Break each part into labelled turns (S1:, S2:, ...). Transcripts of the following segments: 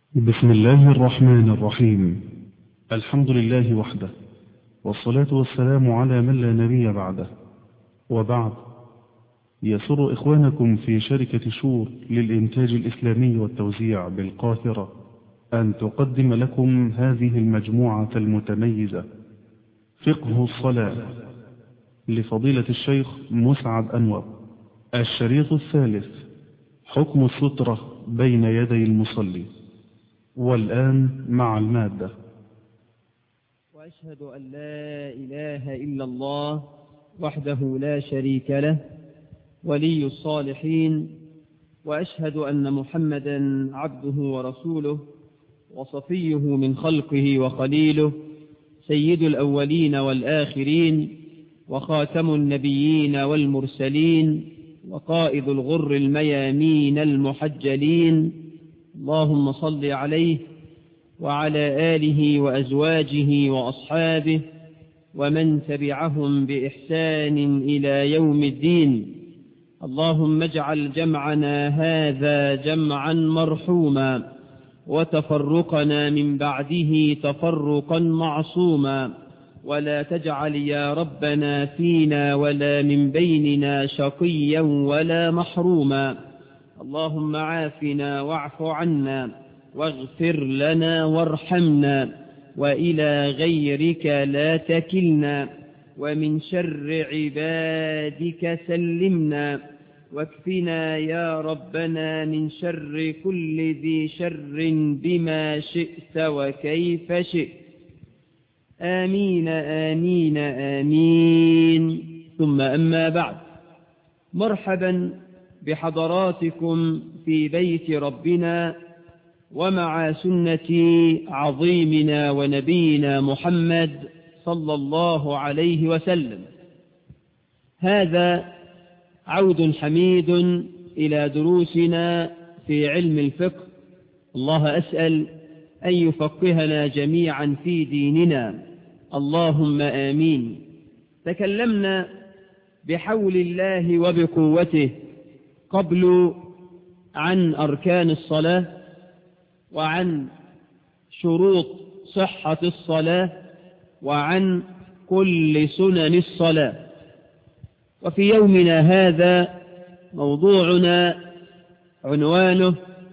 S1: بسم الله الرحمن الرحيم الحمد لله وحده والصلاة والسلام على من لا نبي بعده وبعد يسر إخوانكم في شركة شور للإنتاج الإسلامي والتوزيع بالقاهرة أن تقدم لكم هذه المجموعة المتميزة فقه الصلاة لفضيلة الشيخ مسعد أنور الشريط الثالث حكم السترة بين يدي المصلي والآن مع المادة
S2: وأشهد أن لا إله إلا الله وحده لا شريك له ولي الصالحين وأشهد أن محمدا عبده ورسوله وصفيه من خلقه وخليله سيد الأولين والآخرين وخاتم النبيين والمرسلين وقائد الغر الميامين المحجلين اللهم صل عليه وعلى آله وأزواجه وأصحابه ومن تبعهم بإحسان إلى يوم الدين اللهم اجعل جمعنا هذا جمعا مرحوما وتفرقنا من بعده تفرقا معصوما ولا تجعل يا ربنا فينا ولا من بيننا شقيا ولا محروما اللهم عافنا واعف عنا واغفر لنا وارحمنا وإلى غيرك لا تكلنا ومن شر عبادك سلمنا واكفنا يا ربنا من شر كل ذي شر بما شئت وكيف شئت آمين آمين آمين ثم أما بعد مرحبا بحضراتكم في بيت ربنا ومع سنة عظيمنا ونبينا محمد صلى الله عليه وسلم هذا عود حميد إلى دروسنا في علم الفقه الله أسأل أن يفقهنا جميعا في ديننا اللهم آمين تكلمنا بحول الله وبقوته قبل عن أركان الصلاة وعن شروط صحة الصلاة وعن كل سنن الصلاة وفي يومنا هذا موضوعنا عنوانه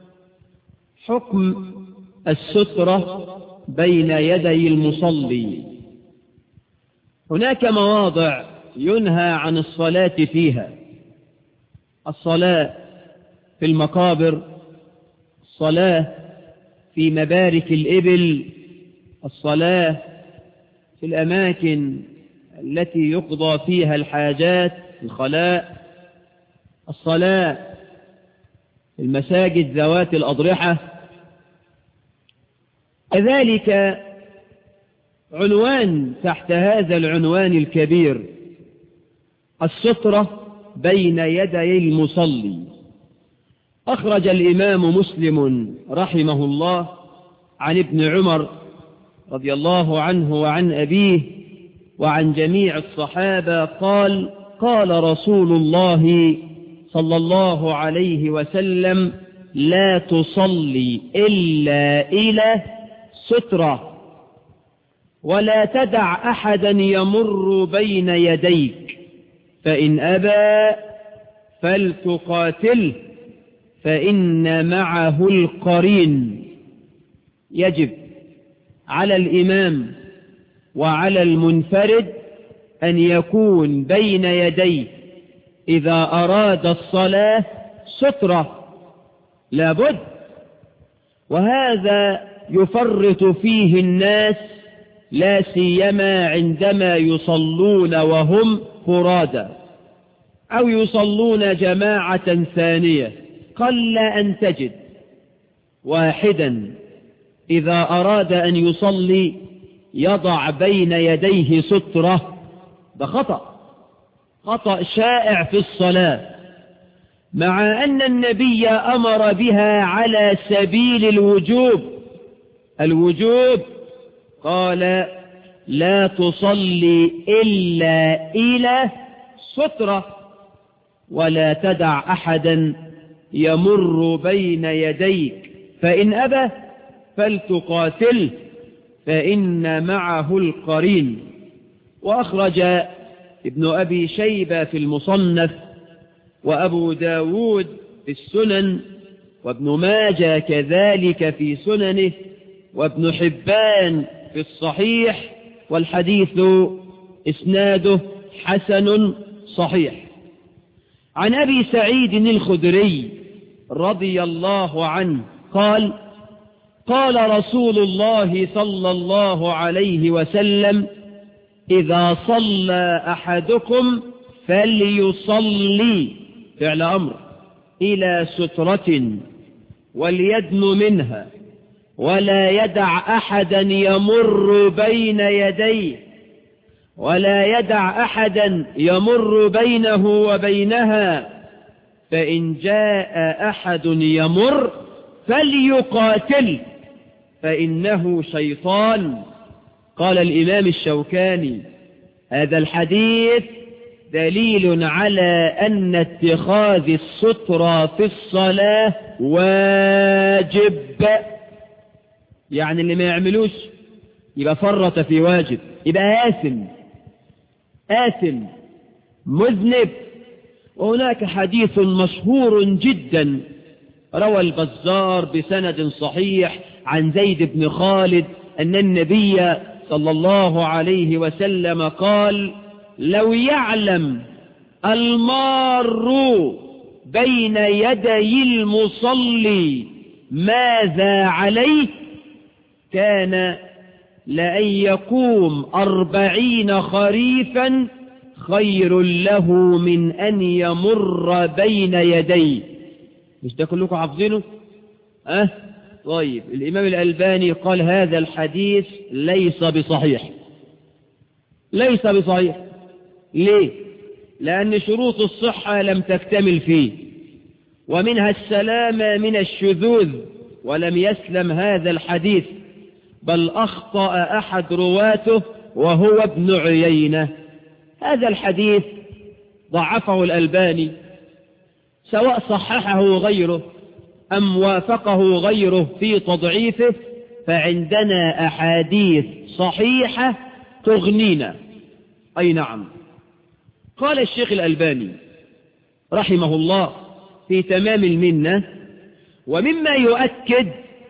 S2: حكم السترة بين يدي المصلي هناك مواضع ينهى عن الصلاة فيها الصلاة في المقابر الصلاة في مبارك الإبل الصلاة في الأماكن التي يقضى فيها الحاجات الخلاء الصلاة في المساجد ذوات الأضرحة كذلك عنوان تحت هذا العنوان الكبير السترة بين يدي المصلي أخرج الإمام مسلم رحمه الله عن ابن عمر رضي الله عنه وعن أبيه وعن جميع الصحابة قال قال رسول الله صلى الله عليه وسلم لا تصلي إلا إلى سترة ولا تدع أحدا يمر بين يديك فإن أبى فلتقاتله فإن معه القرين يجب على الإمام وعلى المنفرد أن يكون بين يديه إذا أراد الصلاة سترة لابد وهذا يفرط فيه الناس لا سيما عندما يصلون وهم فرادى أو يصلون جماعة ثانية قل أن تجد واحدا إذا أراد أن يصلي يضع بين يديه سترة ده خطأ خطأ شائع في الصلاة مع أن النبي أمر بها على سبيل الوجوب الوجوب قال لا تصلي إلا إلى سترة ولا تدع أحدا يمر بين يديك فإن أبى فلتقاتله فإن معه القرين وأخرج ابن أبي شيبة في المصنف وأبو داود في السنن وابن ماجة كذلك في سننه وابن حبان في الصحيح والحديث إسناده حسن صحيح عن أبي سعيد الخدري رضي الله عنه قال قال رسول الله صلى الله عليه وسلم إذا صلى أحدكم فليصلي فعل أمر إلى سترة وليدن منها ولا يدع أحدا يمر بين يديه ولا يدع أحدا يمر بينه وبينها فإن جاء أحد يمر فليقاتل فإنه شيطان قال الإمام الشوكاني هذا الحديث دليل على أن اتخاذ السترة في الصلاة واجب يعني اللي ما يعملوش يبقى فرط في واجب يبقى آثم آثم مذنب وهناك حديث مشهور جدا روى البزار بسند صحيح عن زيد بن خالد أن النبي صلى الله عليه وسلم قال لو يعلم المار بين يدي المصلي ماذا عليه كان لأن يقوم أربعين خريفا خير له من أن يمر بين يديه مش ده كلكم حافظينه أه طيب الإمام الألباني قال هذا الحديث ليس بصحيح ليس بصحيح ليه لأن شروط الصحة لم تكتمل فيه ومنها السلامة من الشذوذ ولم يسلم هذا الحديث بل أخطأ أحد رواته وهو ابن عيينة هذا الحديث ضعفه الألباني سواء صححه غيره أم وافقه غيره في تضعيفه فعندنا أحاديث صحيحة تغنينا أي نعم قال الشيخ الألباني رحمه الله في تمام المنة ومما يؤكد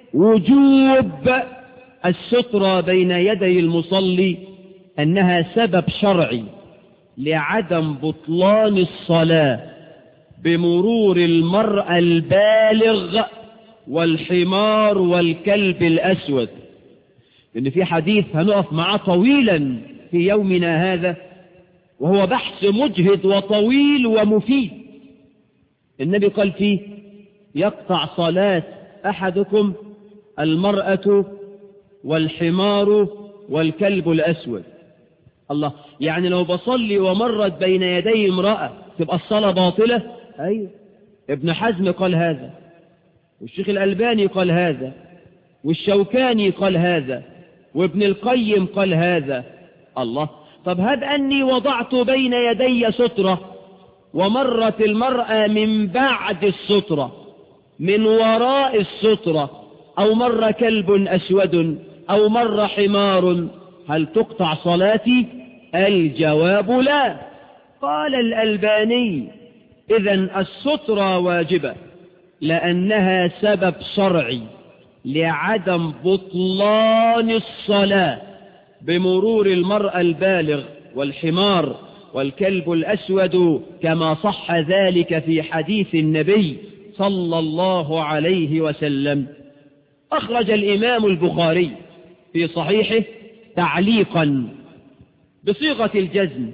S2: وجوب السترة بين يدي المصلي أنها سبب شرعي لعدم بطلان الصلاة بمرور المرأة البالغ والحمار والكلب الأسود إن في حديث هنقف معاه طويلا في يومنا هذا وهو بحث مجهد وطويل ومفيد النبي قال فيه يقطع صلاة أحدكم المرأة والحمار والكلب الأسود الله يعني لو بصلي ومرت بين يدي امرأة تبقى الصلاة باطلة أيوة ابن حزم قال هذا والشيخ الألباني قال هذا والشوكاني قال هذا وابن القيم قال هذا الله طب هب أني وضعت بين يدي سترة ومرت المرأة من بعد السترة من وراء السترة أو مر كلب أسود أو مر حمار هل تقطع صلاتي الجواب لا قال الألباني إذا السترة واجبة لأنها سبب شرعي لعدم بطلان الصلاة بمرور المرأة البالغ والحمار والكلب الأسود كما صح ذلك في حديث النبي صلى الله عليه وسلم أخرج الإمام البخاري في صحيحه تعليقا بصيغة الجزم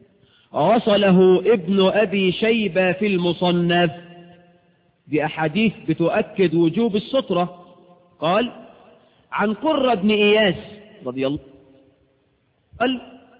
S2: وصله ابن أبي شيبة في المصنف بأحاديث بتؤكد وجوب السترة قال عن قرة بن إياس رضي الله قال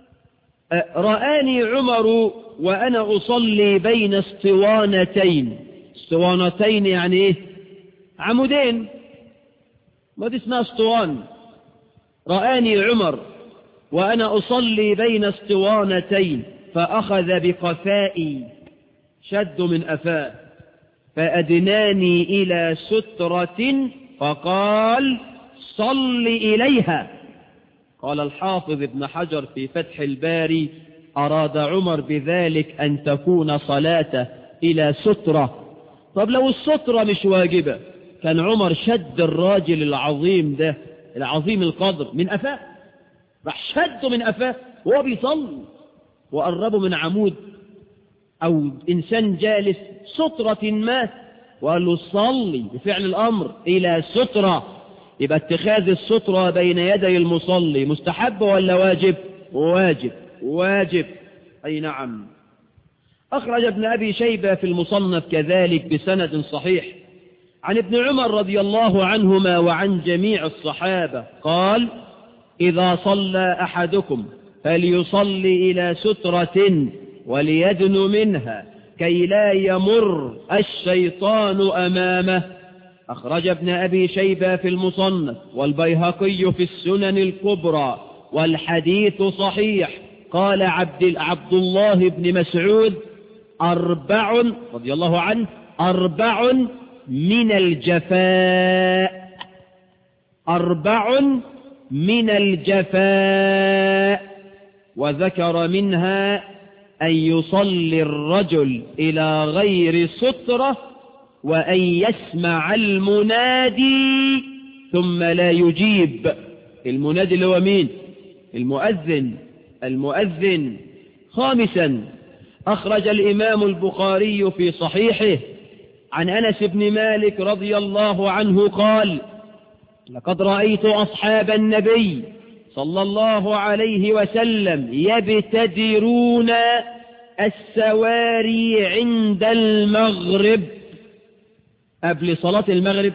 S2: رآني عمر وأنا أصلي بين اسطوانتين اسطوانتين يعني إيه عمودين ما دي اسمها اسطوان رآني عمر وأنا أصلي بين اسطوانتين فأخذ بقفائي شد من أفاء فأدناني إلى سترة فقال صل إليها قال الحافظ ابن حجر في فتح الباري أراد عمر بذلك أن تكون صلاته إلى سترة طب لو السترة مش واجبة كان عمر شد الراجل العظيم ده العظيم القدر من أفاه راح شده من أفاه وهو بيصلي وقربه من عمود أو إنسان جالس سترة ما وقال له صلي بفعل الأمر إلى سترة يبقى اتخاذ السترة بين يدي المصلي مستحب ولا واجب واجب واجب أي نعم أخرج ابن أبي شيبة في المصنف كذلك بسند صحيح عن ابن عمر رضي الله عنهما وعن جميع الصحابة قال إذا صلى أحدكم فليصلي إلى سترة وليدن منها كي لا يمر الشيطان أمامه أخرج ابن أبي شيبة في المصنف والبيهقي في السنن الكبرى والحديث صحيح قال عبد, عبد الله بن مسعود أربع رضي الله عنه أربع من الجفاء أربع من الجفاء وذكر منها أن يصلي الرجل إلى غير سترة وأن يسمع المنادي ثم لا يجيب المنادي اللي هو مين المؤذن المؤذن خامسا أخرج الإمام البخاري في صحيحه عن أنس بن مالك رضي الله عنه قال لقد رأيت أصحاب النبي صلى الله عليه وسلم يبتدرون السواري عند المغرب قبل صلاة المغرب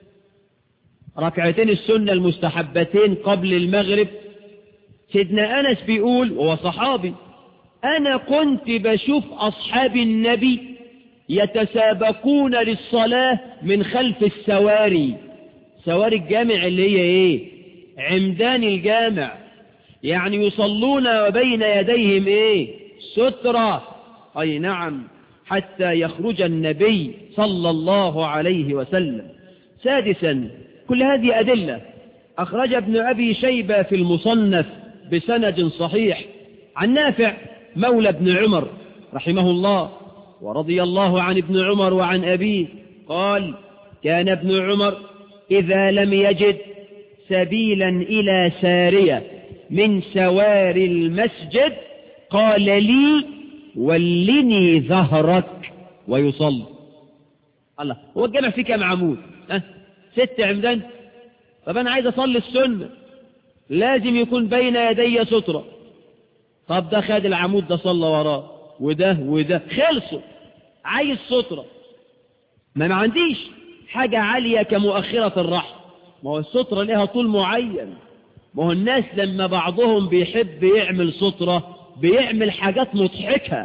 S2: ركعتين السنة المستحبتين قبل المغرب سيدنا أنس بيقول وهو صحابي أنا كنت بشوف أصحاب النبي يتسابقون للصلاة من خلف السواري سواري الجامع اللي هي ايه عمدان الجامع يعني يصلون وبين يديهم ايه سترة اي نعم حتى يخرج النبي صلى الله عليه وسلم سادسا كل هذه أدلة أخرج ابن أبي شيبة في المصنف بسند صحيح عن نافع مولى ابن عمر رحمه الله ورضي الله عن ابن عمر وعن أبيه قال كان ابن عمر إذا لم يجد سبيلا إلى سارية من سواري المسجد قال لي ولني ظهرك ويصلي الله هو الجمع فيه كم عمود أه؟ ست عمدان طب أنا عايز أصلي السنة لازم يكون بين يدي سترة طب ده خد العمود ده صلى وراه وده وده خلصوا عايز سترة ما ما عنديش حاجة عالية كمؤخرة الرحم ما هو السترة لها طول معين ما هو الناس لما بعضهم بيحب يعمل سترة بيعمل حاجات مضحكة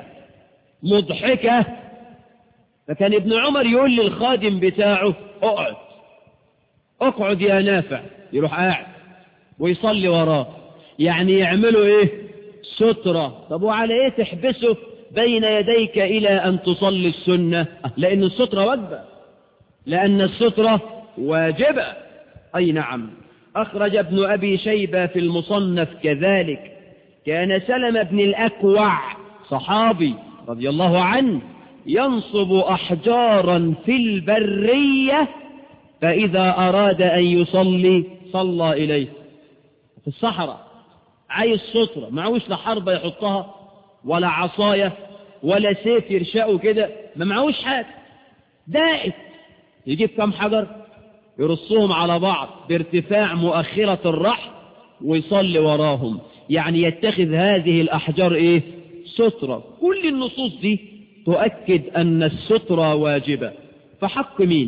S2: مضحكة فكان ابن عمر يقول للخادم بتاعه اقعد اقعد يا نافع يروح قاعد ويصلي وراه يعني يعملوا ايه سترة طب وعلى ايه تحبسه بين يديك الى ان تصلي السنة لان السترة واجبة لان السترة واجبة اي نعم اخرج ابن ابي شيبة في المصنف كذلك كان سلم بن الاكوع صحابي رضي الله عنه ينصب احجارا في البرية فاذا اراد ان يصلي صلى اليه في الصحراء عايز سترة معهوش لا حربة يحطها ولا عصاية ولا سيف يرشقه كده ما معهوش حاجة دائت يجيب كم حجر يرصهم على بعض بارتفاع مؤخرة الرحل ويصلي وراهم يعني يتخذ هذه الأحجار إيه سترة كل النصوص دي تؤكد أن السترة واجبة فحق مين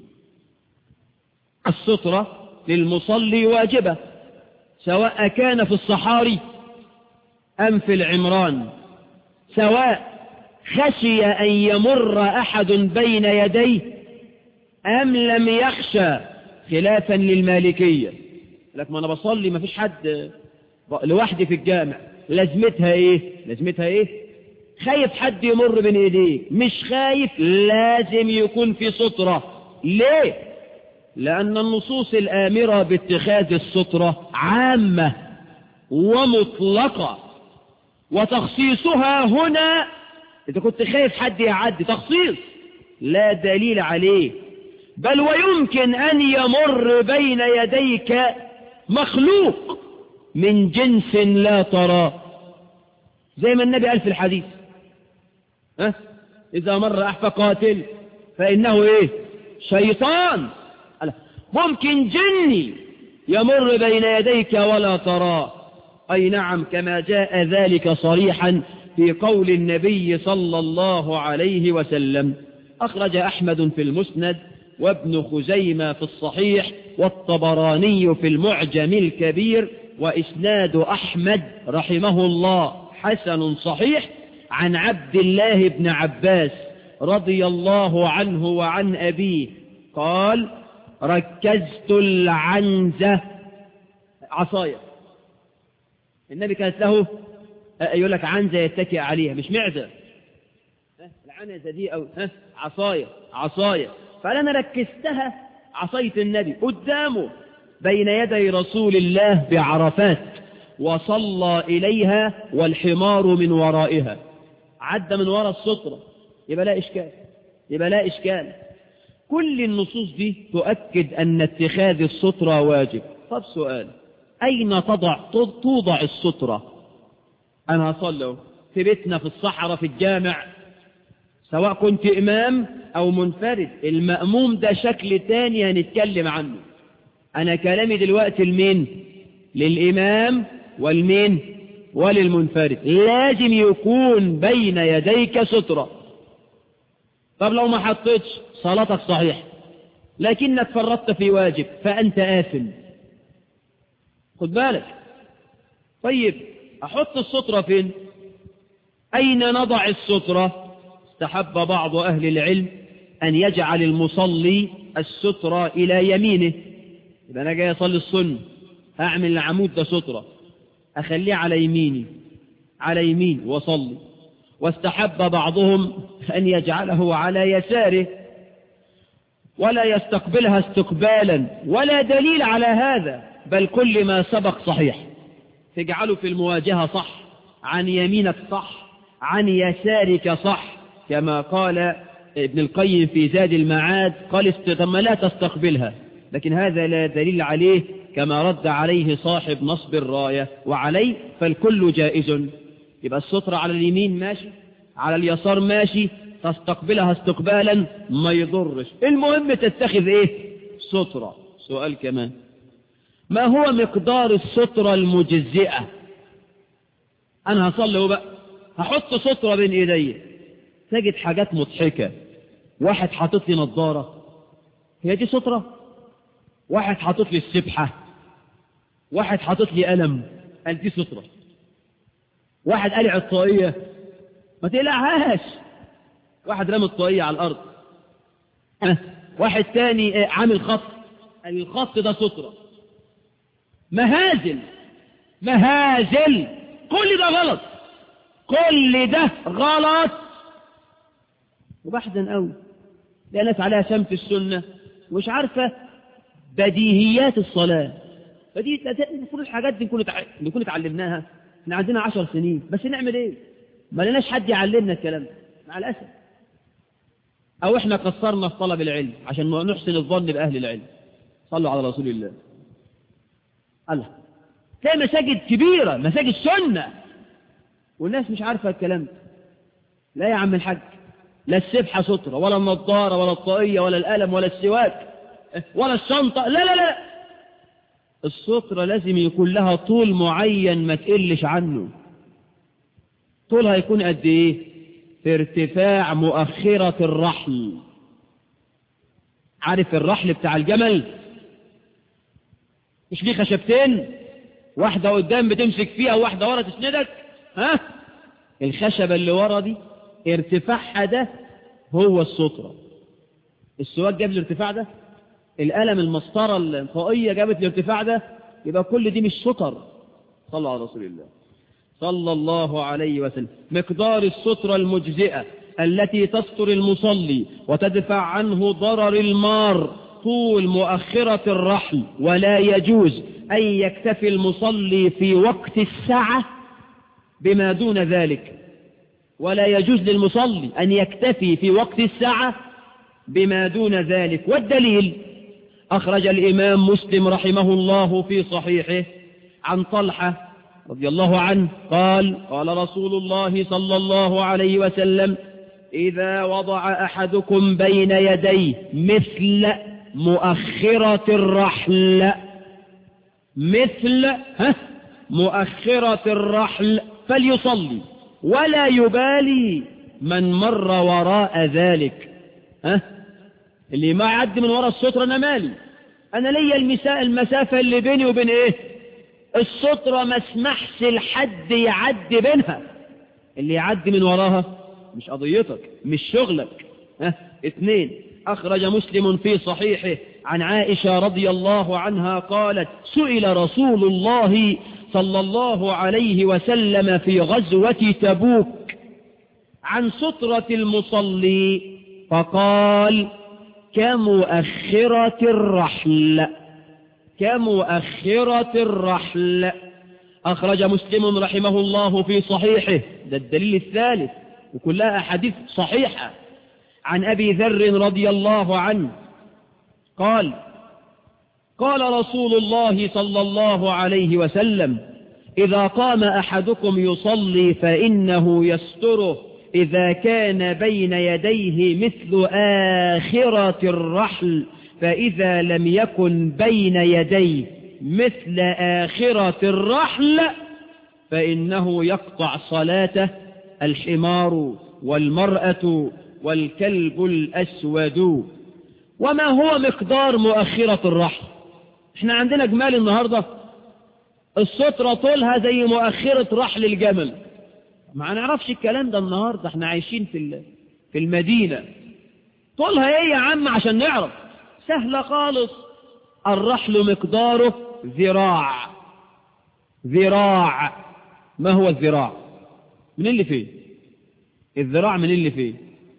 S2: السترة للمصلي واجبة سواء كان في الصحاري أم في العمران سواء خشي أن يمر أحد بين يديه أم لم يخشى خلافا للمالكية لك ما أنا بصلي ما فيش حد لوحدي في الجامع لازمتها إيه لازمتها إيه خايف حد يمر بين ايديك مش خايف لازم يكون في سترة ليه لأن النصوص الآمرة باتخاذ السترة عامة ومطلقة وتخصيصها هنا إذا كنت خايف حد يعدي تخصيص لا دليل عليه بل ويمكن أن يمر بين يديك مخلوق من جنس لا تراه زي ما النبي قال في الحديث أه؟ إذا مر أحفى قاتل فإنه إيه شيطان ممكن جني يمر بين يديك ولا تراه أي نعم كما جاء ذلك صريحا في قول النبي صلى الله عليه وسلم أخرج أحمد في المسند وابن خزيمة في الصحيح والطبراني في المعجم الكبير وإسناد أحمد رحمه الله حسن صحيح عن عبد الله بن عباس رضي الله عنه وعن أبيه قال ركزت العنزة عصايا النبي كانت له يقول لك عنزة يتكئ عليها مش معزة العنزة دي أو عصايا عصايا فأنا ركزتها عصاية النبي قدامه بين يدي رسول الله بعرفات وصلى إليها والحمار من ورائها عدى من وراء السطرة يبقى لا إشكال يبقى لا إشكال كل النصوص دي تؤكد أن اتخاذ السطرة واجب طب سؤال أين تضع توضع السطرة أنا هصلي في بيتنا في الصحراء في الجامع سواء كنت إمام أو منفرد المأموم ده شكل تاني هنتكلم عنه أنا كلامي دلوقتي المين للإمام والمين وللمنفرد لازم يكون بين يديك سترة طب لو ما حطيتش صلاتك صحيح لكنك فرطت في واجب فأنت آثم خد بالك طيب أحط السترة فين أين نضع السترة استحب بعض أهل العلم أن يجعل المصلي السترة إلى يمينه إذا أنا جاي أصلي السنة أعمل العمود ده سترة أخليه على يميني على يمين وصلي واستحب بعضهم أن يجعله على يساره ولا يستقبلها استقبالا ولا دليل على هذا بل كل ما سبق صحيح تجعله في المواجهة صح عن يمينك صح عن يسارك صح كما قال ابن القيم في زاد المعاد قال ثم لا تستقبلها لكن هذا لا دليل عليه كما رد عليه صاحب نصب الراية وعليه فالكل جائز يبقى السترة على اليمين ماشي على اليسار ماشي تستقبلها استقبالا ما يضرش المهم تتخذ ايه سترة سؤال كمان ما هو مقدار السترة المجزئة انا هصلي هو بقى هحط سترة بين ايدي تجد حاجات مضحكة واحد حاطط لي نظارة هي دي سترة واحد حاطط لي السبحة واحد حاطط لي قلم قال دي سترة واحد قلع الطاقية ما تقلعهاش واحد رمى الطاقية على الأرض أه. واحد تاني عامل خط قال الخط ده سترة مهازل مهازل كل ده غلط كل ده غلط وبحزن قوي لا ناس عليها شمس السنة ومش عارفة بديهيات الصلاة فدي المفروض الحاجات دي نكون نكون اتعلمناها احنا عندنا عشر سنين بس نعمل ايه ما لناش حد يعلمنا الكلام ده مع الاسف او احنا قصرنا في طلب العلم عشان نحسن الظن باهل العلم صلوا على رسول الله الله تلاقي مساجد كبيرة مساجد سنة والناس مش عارفة الكلام ده لا يا عم الحاج لا السبحة سترة ولا النضارة ولا الطاقية ولا القلم ولا السواك ولا الشنطة لا لا لا السترة لازم يكون لها طول معين ما تقلش عنه طولها يكون قد ايه في ارتفاع مؤخرة الرحل عارف الرحل بتاع الجمل مش فيه خشبتين واحدة قدام بتمسك فيها وواحدة ورا تسندك ها الخشبة اللي ورا دي ارتفاعها ده هو السترة السواك جاب الارتفاع ده القلم المسطرة الفوقية جابت الارتفاع ده يبقى كل دي مش ستر صلى على رسول الله صلى الله عليه وسلم مقدار السترة المجزئة التي تستر المصلي وتدفع عنه ضرر المار الطول مؤخرة الرحل ولا يجوز أن يكتفي المصلي في وقت الساعة بما دون ذلك ولا يجوز للمصلي أن يكتفي في وقت الساعة بما دون ذلك والدليل أخرج الإمام مسلم رحمه الله في صحيحه عن طلحة رضي الله عنه قال قال رسول الله صلى الله عليه وسلم إذا وضع أحدكم بين يديه مثل مؤخرة الرحل مثل ها مؤخرة الرحل فليصلي ولا يبالي من مر وراء ذلك ها اللي ما يعدي من وراء السترة أنا مالي أنا ليا المساء المسافة اللي بيني وبين إيه السترة ما اسمحش لحد يعدي بينها اللي يعدي من وراها مش قضيتك مش شغلك ها اثنين أخرج مسلم في صحيحه عن عائشة رضي الله عنها قالت سئل رسول الله صلى الله عليه وسلم في غزوة تبوك عن سترة المصلي فقال كمؤخرة الرحل كمؤخرة الرحل أخرج مسلم رحمه الله في صحيحه ده الدليل الثالث وكلها أحاديث صحيحة عن أبي ذر رضي الله عنه قال قال رسول الله صلى الله عليه وسلم إذا قام أحدكم يصلي فإنه يستره إذا كان بين يديه مثل آخرة الرحل فإذا لم يكن بين يديه مثل آخرة الرحل فإنه يقطع صلاته الحمار والمرأة والكلب الأسود وما هو مقدار مؤخرة الرحل احنا عندنا جمال النهاردة السترة طولها زي مؤخرة رحل الجمل ما نعرفش الكلام ده النهاردة احنا عايشين في في المدينة طولها ايه يا عم عشان نعرف سهلة خالص الرحل مقداره ذراع ذراع ما هو الذراع من اللي فيه الذراع من اللي فيه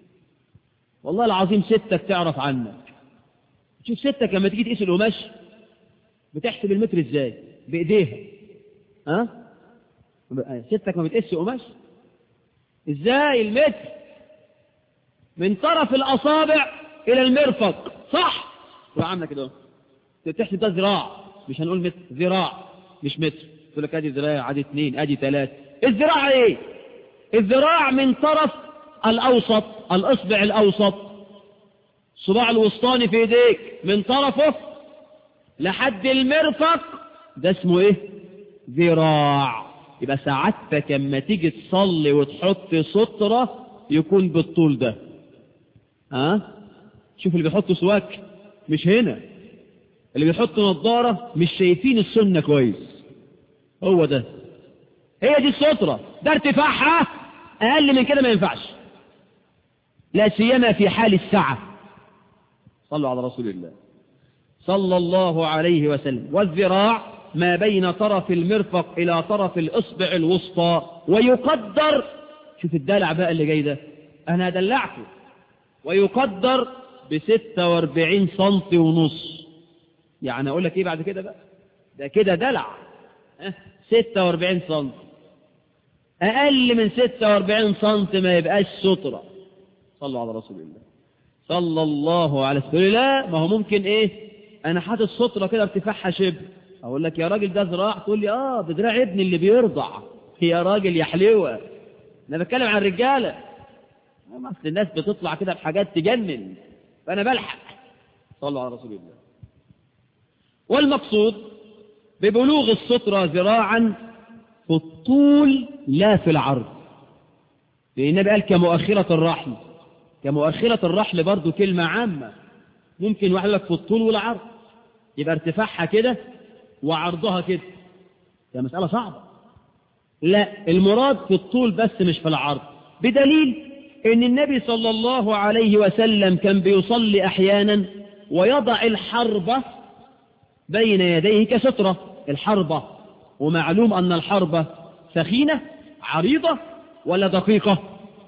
S2: والله العظيم ستك تعرف عنك شوف ستك لما تيجي تقيس القماش بتحسب المتر ازاي بايديها ها ستك ما بتقيس قماش ازاي المتر من طرف الاصابع الى المرفق صح روح عامله كده تحسب ده ذراع مش هنقول متر ذراع مش متر تقول لك ادي ذراع ادي اثنين ادي ثلاثة الذراع ايه الذراع من طرف الاوسط الاصبع الاوسط الصباع الوسطاني في ايديك من طرفه لحد المرفق ده اسمه ايه ذراع يبقى سعادتك اما تيجي تصلي وتحط سترة يكون بالطول ده ها أه؟ شوف اللي بيحط سواك مش هنا اللي بيحط نظارة مش شايفين السنة كويس هو ده هي دي السترة ده ارتفاعها اقل من كده ما ينفعش لا سيما في حال السعة صلوا على رسول الله صلى الله عليه وسلم والذراع ما بين طرف المرفق إلى طرف الإصبع الوسطى ويقدر شوف الدلع بقى اللي جاي ده أنا دلعته ويقدر بستة واربعين سنتي ونص يعني أقول لك إيه بعد كده بقى ده كده دلع ستة واربعين سنتي أقل من ستة واربعين سنتي ما يبقاش سترة صلوا على رسول الله صلى الله عليه وسلم لا ما هو ممكن إيه أنا حاطط سترة كده ارتفاعها شبه أقول لك يا راجل ده ذراع تقول لي آه ده ذراع ابني اللي بيرضع يا راجل يا حلوة أنا بتكلم عن الرجالة ما أصل الناس بتطلع كده بحاجات تجنن فأنا بلحق صلوا على رسول الله والمقصود ببلوغ السترة ذراعا في الطول لا في العرض لأن النبي قال كمؤخرة الرحل كمؤخرة الرحل برضو كلمة عامة ممكن واحد لك في الطول والعرض يبقى ارتفاعها كده وعرضها كده هي مسألة صعبة لا المراد في الطول بس مش في العرض بدليل ان النبي صلى الله عليه وسلم كان بيصلي احيانا ويضع الحربة بين يديه كسترة الحربة ومعلوم ان الحربة سخينة عريضة ولا دقيقة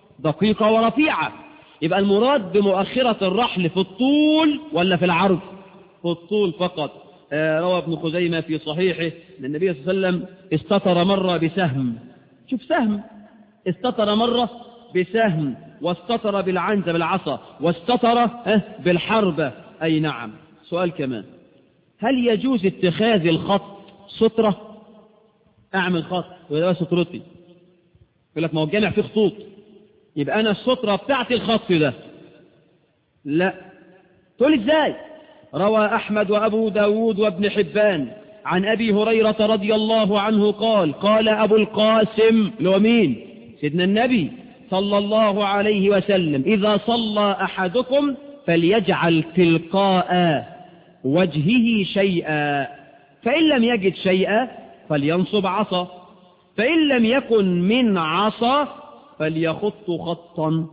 S2: دقيقة ورفيعة يبقى المراد بمؤخرة الرحل في الطول ولا في العرض في الطول فقط آه روى ابن خزيمة في صحيحه أن النبي صلى الله عليه وسلم استطر مرة بسهم شوف سهم استطر مرة بسهم واستطر بالعنزة بالعصا واستطر بالحربة أي نعم سؤال كمان هل يجوز اتخاذ الخط سترة أعمل خط وده سترتي يقول لك ما هو الجامع فيه خطوط يبقى أنا السترة بتاعتي الخط ده لا تقول ازاي روى أحمد وأبو داود وابن حبان عن أبي هريرة رضي الله عنه قال قال أبو القاسم لو مين سيدنا النبي صلى الله عليه وسلم إذا صلى أحدكم فليجعل تلقاء وجهه شيئا فإن لم يجد شيئا فلينصب عصا فإن لم يكن من عصا فليخط خطا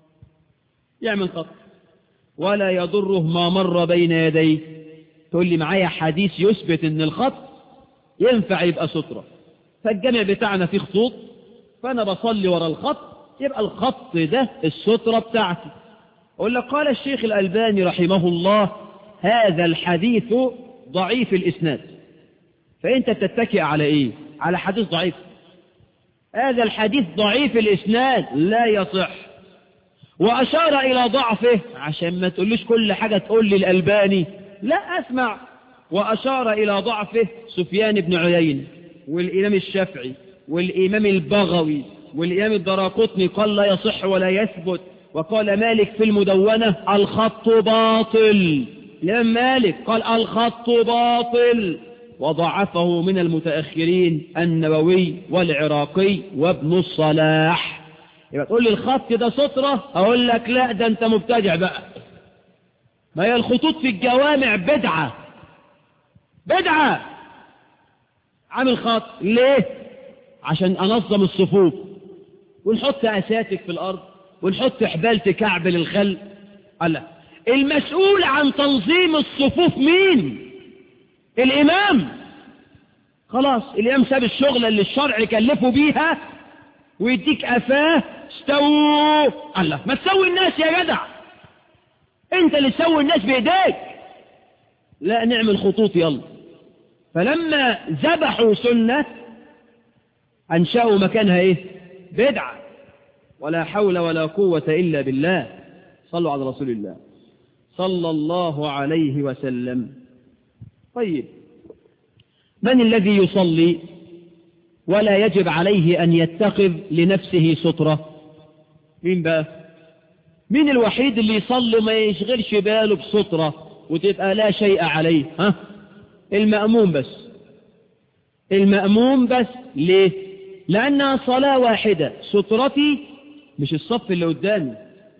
S2: يعمل خط ولا يضره ما مر بين يديه تقول لي معايا حديث يثبت ان الخط ينفع يبقى سترة فالجامع بتاعنا فيه خطوط فانا بصلي ورا الخط يبقى الخط ده السترة بتاعتي أقول لك قال الشيخ الألباني رحمه الله هذا الحديث ضعيف الإسناد فأنت تتكئ على إيه على حديث ضعيف هذا الحديث ضعيف الإسناد لا يصح وأشار إلى ضعفه عشان ما تقوليش كل حاجة تقول لي الألباني لا أسمع وأشار إلى ضعفه سفيان بن عيين والإمام الشافعي والإمام البغوي والإمام الدراقطني قال لا يصح ولا يثبت وقال مالك في المدونة الخط باطل الإمام مالك قال الخط باطل وضعفه من المتأخرين النووي والعراقي وابن الصلاح يبقى تقول لي الخط ده سطرة أقول لك لا ده أنت مبتدع بقى ما هي الخطوط في الجوامع بدعة بدعة عامل خط ليه عشان أنظم الصفوف ونحط أساتك في الأرض ونحط حبال تكعبل الخلق الله المسؤول عن تنظيم الصفوف مين الإمام خلاص الإمام ساب الشغلة اللي الشرع كلفه بيها ويديك أفاه استووا الله ما تسوي الناس يا جدع انت اللي تسوي الناس بإيديك لا نعمل خطوط يلا فلما ذبحوا سنة أنشأوا مكانها إيه بدعة ولا حول ولا قوة إلا بالله صلوا على رسول الله صلى الله عليه وسلم طيب من الذي يصلي ولا يجب عليه أن يتخذ لنفسه سترة مين بقى مين الوحيد اللي يصلي ما يشغلش باله بسترة وتبقى لا شيء عليه ها المأموم بس المأموم بس ليه لأنها صلاة واحدة سترتي مش الصف اللي قدامي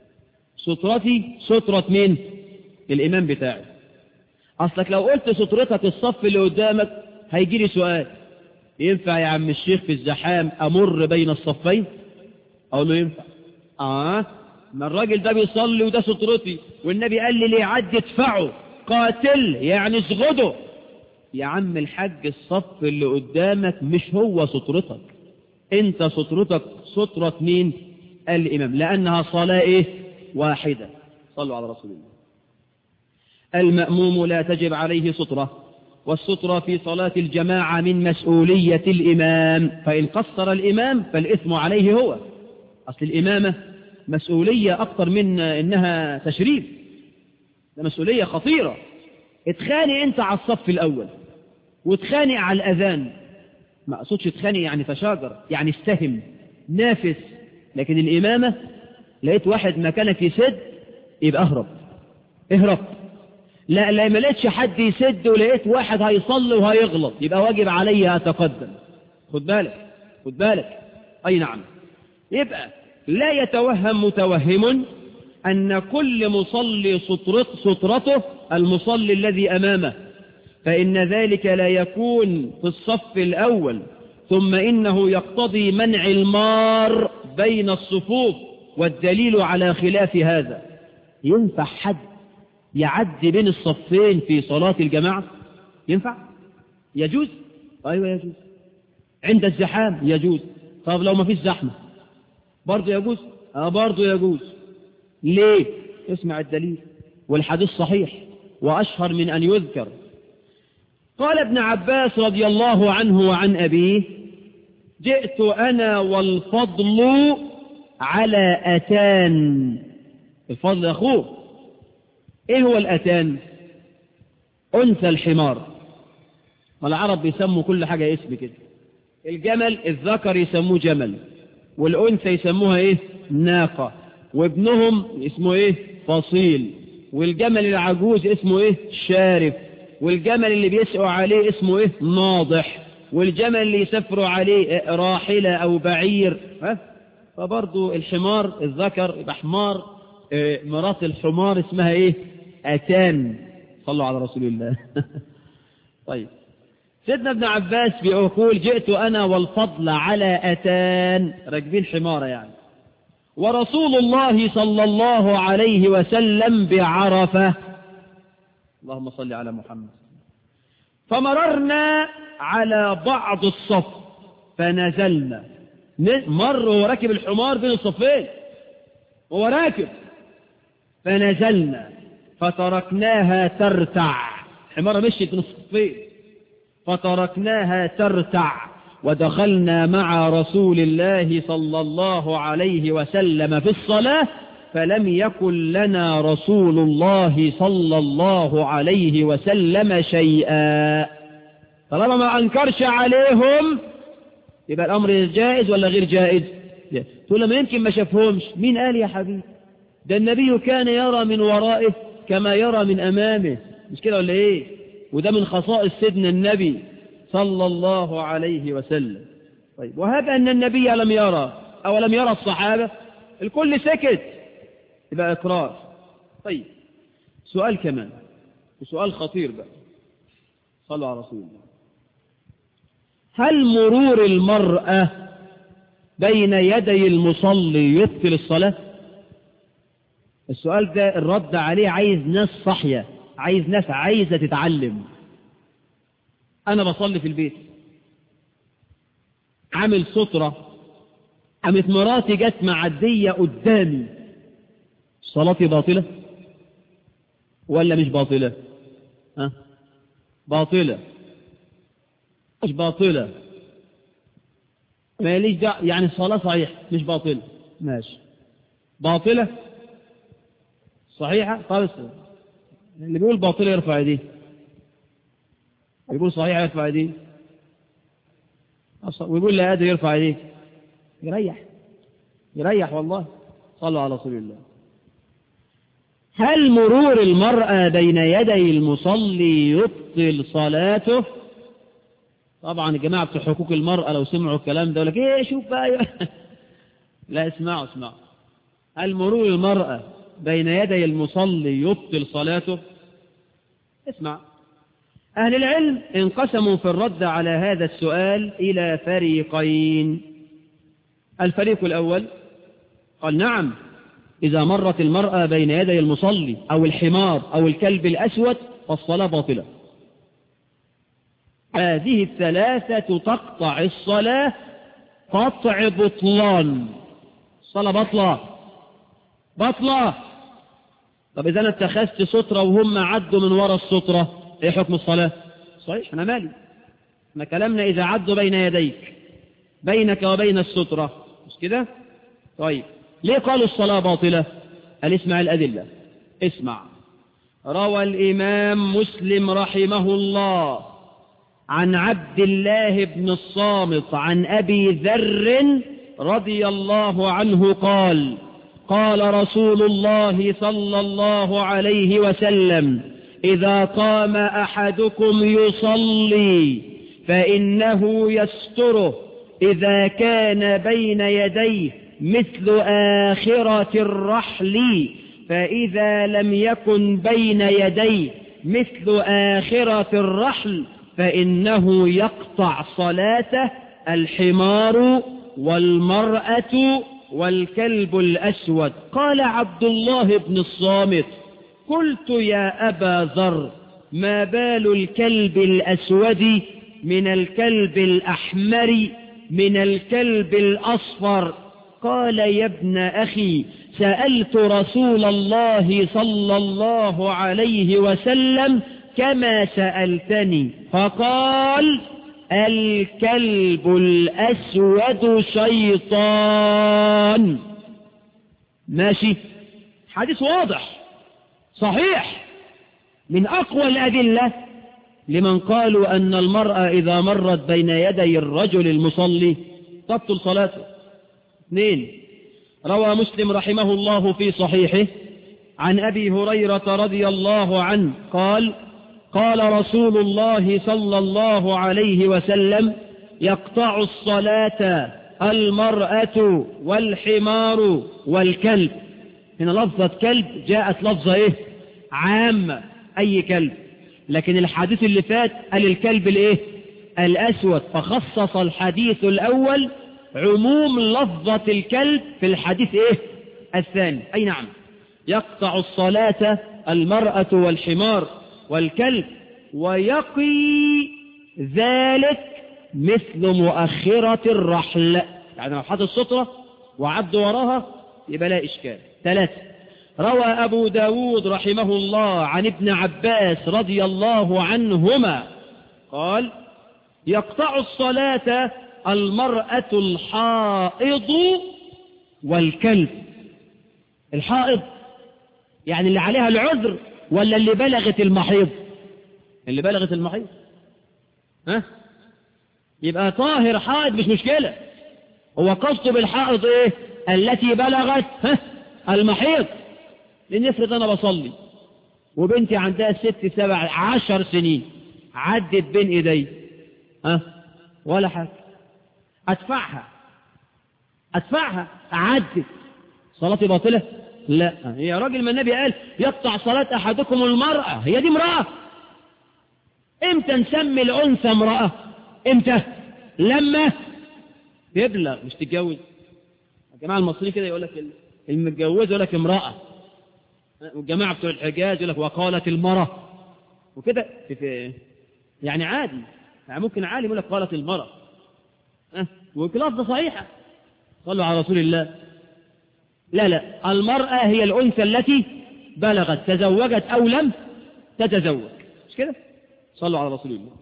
S2: سترتي سترة مين الإمام بتاعي أصلك لو قلت سترتك الصف اللي قدامك هيجي لي سؤال ينفع يا عم الشيخ في الزحام أمر بين الصفين أقول له ينفع آه ما الراجل ده بيصلي وده سترتي والنبي قال لي ليه عد ادفعه قاتل يعني اسغده يا عم الحاج الصف اللي قدامك مش هو سترتك انت سترتك سترة مين الامام لانها صلاة ايه واحدة صلوا على رسول الله المأموم لا تجب عليه سترة والسترة في صلاة الجماعة من مسؤولية الإمام فإن قصر الإمام فالإثم عليه هو أصل الإمامة مسؤولية أكثر من إنها تشريف ده مسؤولية خطيرة اتخانق أنت على الصف الأول وتخانق على الأذان ما أقصدش تخانق يعني تشاجر يعني استهم نافس لكن الإمامة لقيت واحد مكانك يسد يبقى اهرب اهرب لا لا ما لقيتش حد يسد ولقيت واحد هيصلي وهيغلط يبقى واجب علي أتقدم خد بالك خد بالك أي نعم يبقى لا يتوهم متوهم أن كل مصلي سطرت سطرته المصلي الذي أمامه فإن ذلك لا يكون في الصف الأول ثم إنه يقتضي منع المار بين الصفوف والدليل على خلاف هذا ينفع حد يعدي بين الصفين في صلاة الجماعة ينفع يجوز أيوة يجوز عند الزحام يجوز طب لو ما فيش زحمة برضه يجوز اه برضه يجوز ليه اسمع الدليل والحديث صحيح وأشهر من أن يذكر قال ابن عباس رضي الله عنه وعن أبيه جئت أنا والفضل على أتان الفضل أخوه إيه هو الأتان أنثى الحمار والعرب بيسموا كل حاجة اسم كده الجمل الذكر يسموه جمل والأنثى يسموها إيه ناقة وابنهم اسمه إيه فصيل والجمل العجوز اسمه إيه شارف والجمل اللي بيسقوا عليه اسمه إيه ناضح والجمل اللي يسفروا عليه راحلة أو بعير ها فبرضو الحمار الذكر يبقى حمار اه مرات الحمار اسمها إيه أتان صلوا على رسول الله طيب سيدنا ابن عباس بيقول جئت أنا والفضل على أتان راكبين حمارة يعني ورسول الله صلى الله عليه وسلم بعرفة اللهم صل على محمد فمررنا على بعض الصف فنزلنا مر وهو راكب الحمار بين الصفين وهو راكب فنزلنا فتركناها ترتع حمارة مشيت بين الصفين فتركناها ترتع ودخلنا مع رسول الله صلى الله عليه وسلم في الصلاة فلم يكن لنا رسول الله صلى الله عليه وسلم شيئا طالما ما أنكرش عليهم يبقى الأمر جائز ولا غير جائز تقول لما يمكن ما شافهمش مين قال يا حبيبي ده النبي كان يرى من ورائه كما يرى من أمامه مش كده ولا إيه وده من خصائص سيدنا النبي صلى الله عليه وسلم طيب وهذا أن النبي لم يرى أو لم يرى الصحابة الكل سكت يبقى إقرار طيب سؤال كمان وسؤال خطير بقى صلوا على رسول الله هل مرور المرأة بين يدي المصلي يبطل الصلاة السؤال ده الرد عليه عايز ناس صحية عايز ناس عايزة تتعلم أنا بصلي في البيت عامل سترة قامت مراتي جت معدية قدامي صلاتي باطلة ولا مش باطلة ها باطلة مش باطلة ما ليش دع... يعني الصلاة صحيح مش باطلة ماشي باطلة صحيحة خالص اللي بيقول باطلة يرفع يديه يقول صحيح يرفع يديه ويقول لا قادر يرفع يديه يريح يريح والله صلوا على رسول الله هل مرور المرأة بين يدي المصلي يبطل صلاته طبعا الجماعة بتوع حقوق المرأة لو سمعوا الكلام ده يقول لك ايه شوف بقى لا اسمعوا اسمعوا هل مرور المرأة بين يدي المصلي يبطل صلاته اسمع أهل العلم انقسموا في الرد على هذا السؤال إلى فريقين الفريق الأول قال نعم إذا مرت المرأة بين يدي المصلي أو الحمار أو الكلب الأسود فالصلاة باطلة هذه الثلاثة تقطع الصلاة قطع بطلان الصلاة بطلة بطلة طب إذا أنا اتخذت سترة وهم عدوا من وراء السترة إيه حكم الصلاة صحيح أنا مالي ما كلامنا إذا عدوا بين يديك بينك وبين السترة مش كده طيب ليه قالوا الصلاة باطلة قال اسمع الأدلة اسمع روى الإمام مسلم رحمه الله عن عبد الله بن الصامت عن أبي ذر رضي الله عنه قال قال رسول الله صلى الله عليه وسلم إذا قام أحدكم يصلي فإنه يستره إذا كان بين يديه مثل آخرة الرحل فإذا لم يكن بين يديه مثل آخرة الرحل فإنه يقطع صلاته الحمار والمرأة والكلب الأسود قال عبد الله بن الصامت قلت يا أبا ذر ما بال الكلب الأسود من الكلب الأحمر من الكلب الأصفر قال يا ابن أخي سألت رسول الله صلى الله عليه وسلم كما سألتني فقال الكلب الأسود شيطان ماشي حديث واضح صحيح من أقوى الأدلة لمن قالوا أن المرأة إذا مرت بين يدي الرجل المصلي تبطل صلاته اثنين روى مسلم رحمه الله في صحيحه عن أبي هريرة رضي الله عنه قال قال رسول الله صلى الله عليه وسلم يقطع الصلاة المرأة والحمار والكلب هنا لفظة كلب جاءت لفظة ايه عامة اي كلب لكن الحديث اللي فات قال الكلب الايه الاسود فخصص الحديث الاول عموم لفظة الكلب في الحديث ايه الثاني اي نعم يقطع الصلاة المرأة والحمار والكلب ويقي ذلك مثل مؤخرة الرحل يعني لو حط السطرة وعد وراها يبقى لا إشكال ثلاثة روى أبو داود رحمه الله عن ابن عباس رضي الله عنهما قال يقطع الصلاة المرأة الحائض والكلب الحائض يعني اللي عليها العذر ولا اللي بلغت المحيض اللي بلغت المحيض ها يبقى طاهر حائض مش مشكلة هو قصده بالحائض ايه التي بلغت ها المحيض لان افرض انا بصلي وبنتي عندها ست سبع عشر سنين عدت بين ايدي ها ولا حاجة ادفعها ادفعها عدت صلاتي باطلة لا يا راجل ما النبي قال يقطع صلاة احدكم المرأة هي دي امرأة امتى نسمي الانثى امرأة امتى لما يبلغ مش تتجوز الجماعة المصريين كده يقول لك المتجوز يقول لك امرأة والجماعة بتوع الحجاز يقول لك وقالت المرأة وكده يعني عادي يعني ممكن عالم يقول لك قالت المرأة أه؟ وكلافة صحيحة صلوا على رسول الله لا لا المرأة هي الأنثى التي بلغت تزوجت أو لم تتزوج مش كده صلوا على رسول الله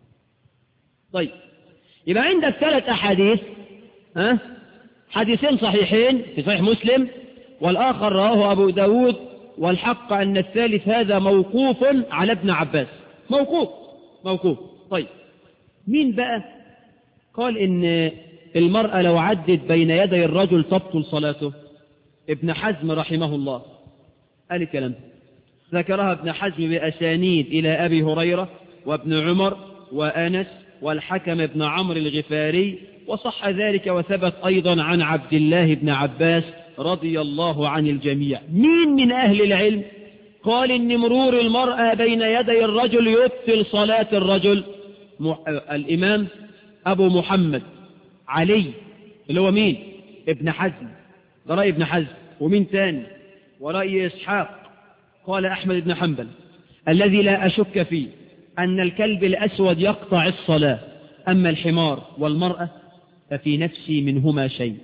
S2: طيب يبقى عندك ثلاث أحاديث ها حديثين صحيحين في صحيح مسلم والآخر رواه أبو داود والحق أن الثالث هذا موقوف على ابن عباس موقوف موقوف طيب مين بقى قال إن المرأة لو عدت بين يدي الرجل تبطل صلاته ابن حزم رحمه الله قال الكلام ذكرها ابن حزم بأسانيد إلى أبي هريرة وابن عمر وأنس والحكم بن عمرو الغفاري وصح ذلك وثبت أيضا عن عبد الله بن عباس رضي الله عن الجميع مين من أهل العلم قال إن مرور المرأة بين يدي الرجل يبطل صلاة الرجل مح... الإمام أبو محمد علي اللي هو مين ابن حزم ده رأي ابن حزم ومين تاني ورأي إسحاق قال أحمد بن حنبل الذي لا أشك فيه أن الكلب الأسود يقطع الصلاة أما الحمار والمرأة ففي نفسي منهما شيء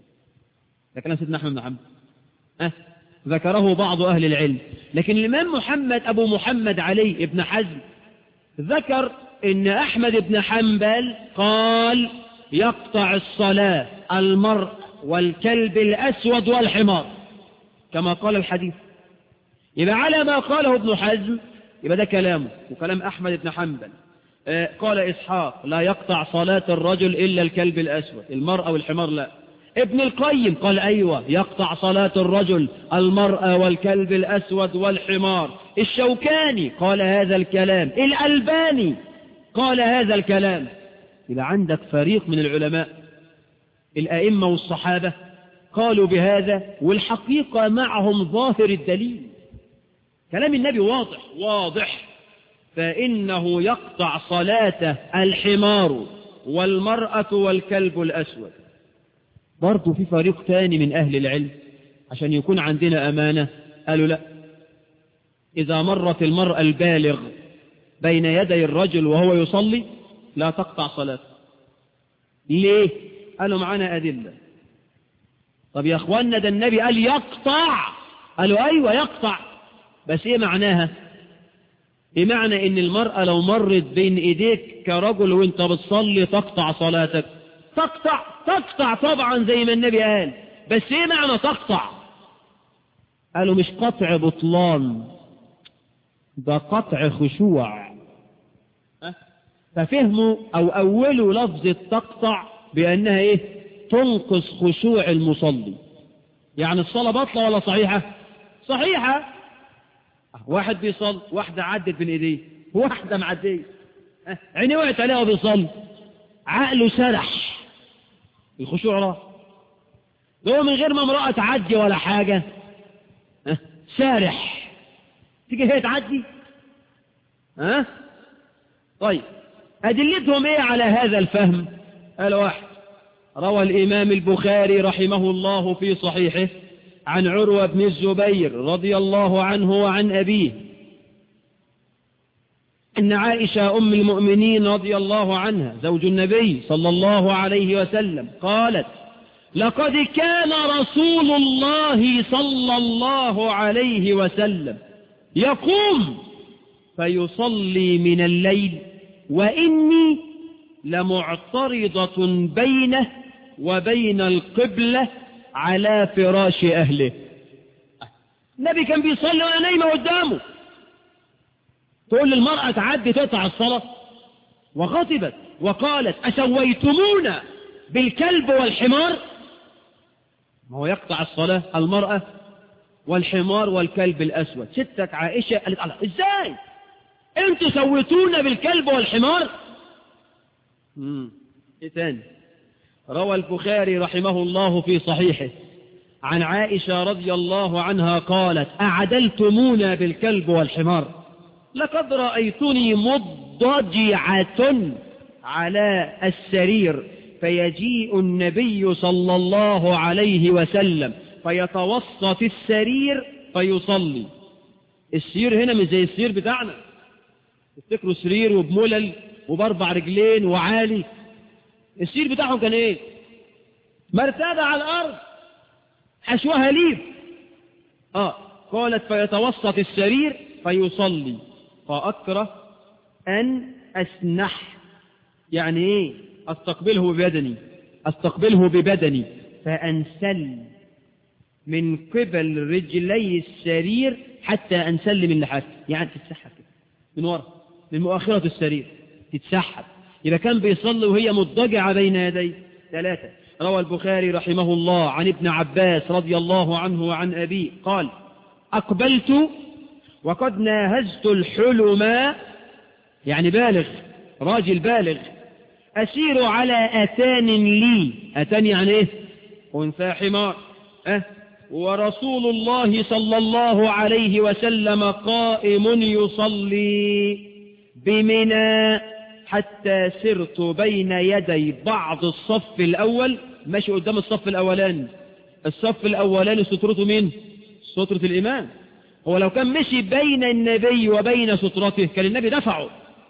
S2: ده كلام سيدنا أحمد بن حنبل أه؟ ذكره بعض أهل العلم لكن الإمام محمد أبو محمد علي ابن حزم ذكر إن أحمد بن حنبل قال يقطع الصلاة المرء والكلب الأسود والحمار كما قال الحديث يبقى على ما قاله ابن حزم يبقى ده كلامه وكلام أحمد بن حنبل آه قال إسحاق لا يقطع صلاة الرجل إلا الكلب الأسود المرأة والحمار لا ابن القيم قال أيوة يقطع صلاة الرجل المرأة والكلب الأسود والحمار الشوكاني قال هذا الكلام الألباني قال هذا الكلام يبقى عندك فريق من العلماء الأئمة والصحابة قالوا بهذا والحقيقة معهم ظاهر الدليل كلام النبي واضح واضح فإنه يقطع صلاة الحمار والمرأة والكلب الأسود برضو في فريق ثاني من أهل العلم عشان يكون عندنا أمانة قالوا لا إذا مرت المرأة البالغ بين يدي الرجل وهو يصلي لا تقطع صلاته ليه قالوا معنا أدلة طب يا اخوانا ده النبي قال يقطع قالوا ايوه يقطع بس ايه معناها ايه معنى ان المرأة لو مرت بين ايديك كرجل وانت بتصلي تقطع صلاتك تقطع تقطع طبعا زي ما النبي قال بس ايه معنى تقطع قالوا مش قطع بطلان ده قطع خشوع ففهموا او اولوا لفظ تقطع بانها ايه تنقص خشوع المصلي يعني الصلاة بطلة ولا صحيحة صحيحة واحد بيصلي واحدة عدت بين ايديه واحدة معدية عيني وقعت عليها وبيصلي عقله سرح الخشوع راح هو من غير ما امرأة تعدي ولا حاجة سارح تيجي هي تعدي ها طيب أدلتهم ايه على هذا الفهم قال واحد روى الإمام البخاري رحمه الله في صحيحه عن عروة بن الزبير رضي الله عنه وعن أبيه إن عائشة أم المؤمنين رضي الله عنها زوج النبي صلى الله عليه وسلم قالت لقد كان رسول الله صلى الله عليه وسلم يقوم فيصلي من الليل وإني لمعترضة بينه وبين القبلة على فراش أهله النبي كان بيصلي وأنا نايمة قدامه تقول للمرأة تعدي تقطع الصلاة وغضبت وقالت أسويتمونا بالكلب والحمار ما هو يقطع الصلاة المرأة والحمار والكلب الأسود ستك عائشة قالت الله إزاي انتوا سويتونا بالكلب والحمار مم. ايه تاني روى البخاري رحمه الله في صحيحه عن عائشة رضي الله عنها قالت أعدلتمونا بالكلب والحمار لقد رأيتني مضجعة على السرير فيجيء النبي صلى الله عليه وسلم فيتوسط السرير فيصلي السرير هنا مش زي السرير بتاعنا تفتكروا سرير وبملل وباربع رجلين وعالي السرير بتاعهم كان ايه مرتبة على الارض حشوها ليف اه قالت فيتوسط السرير فيصلي فأكره أن أسنح يعني ايه استقبله ببدني استقبله ببدني فأنسل من قبل رجلي السرير حتى أنسل من لحاف يعني تتسحب كده من ورا من مؤخرة السرير تتسحب إذا كان بيصلي وهي مضجعة بين يديه ثلاثة روى البخاري رحمه الله عن ابن عباس رضي الله عنه وعن أبيه قال أقبلت وقد ناهزت الحلم يعني بالغ راجل بالغ أسير على أتان لي أتان يعني إيه أنثى حمار أه ورسول الله صلى الله عليه وسلم قائم يصلي بمنى حتى سرت بين يدي بعض الصف الأول ماشي قدام الصف الأولاني الصف الأولاني سترته مين سترة الإمام هو لو كان مشي بين النبي وبين سترته كان النبي دفعه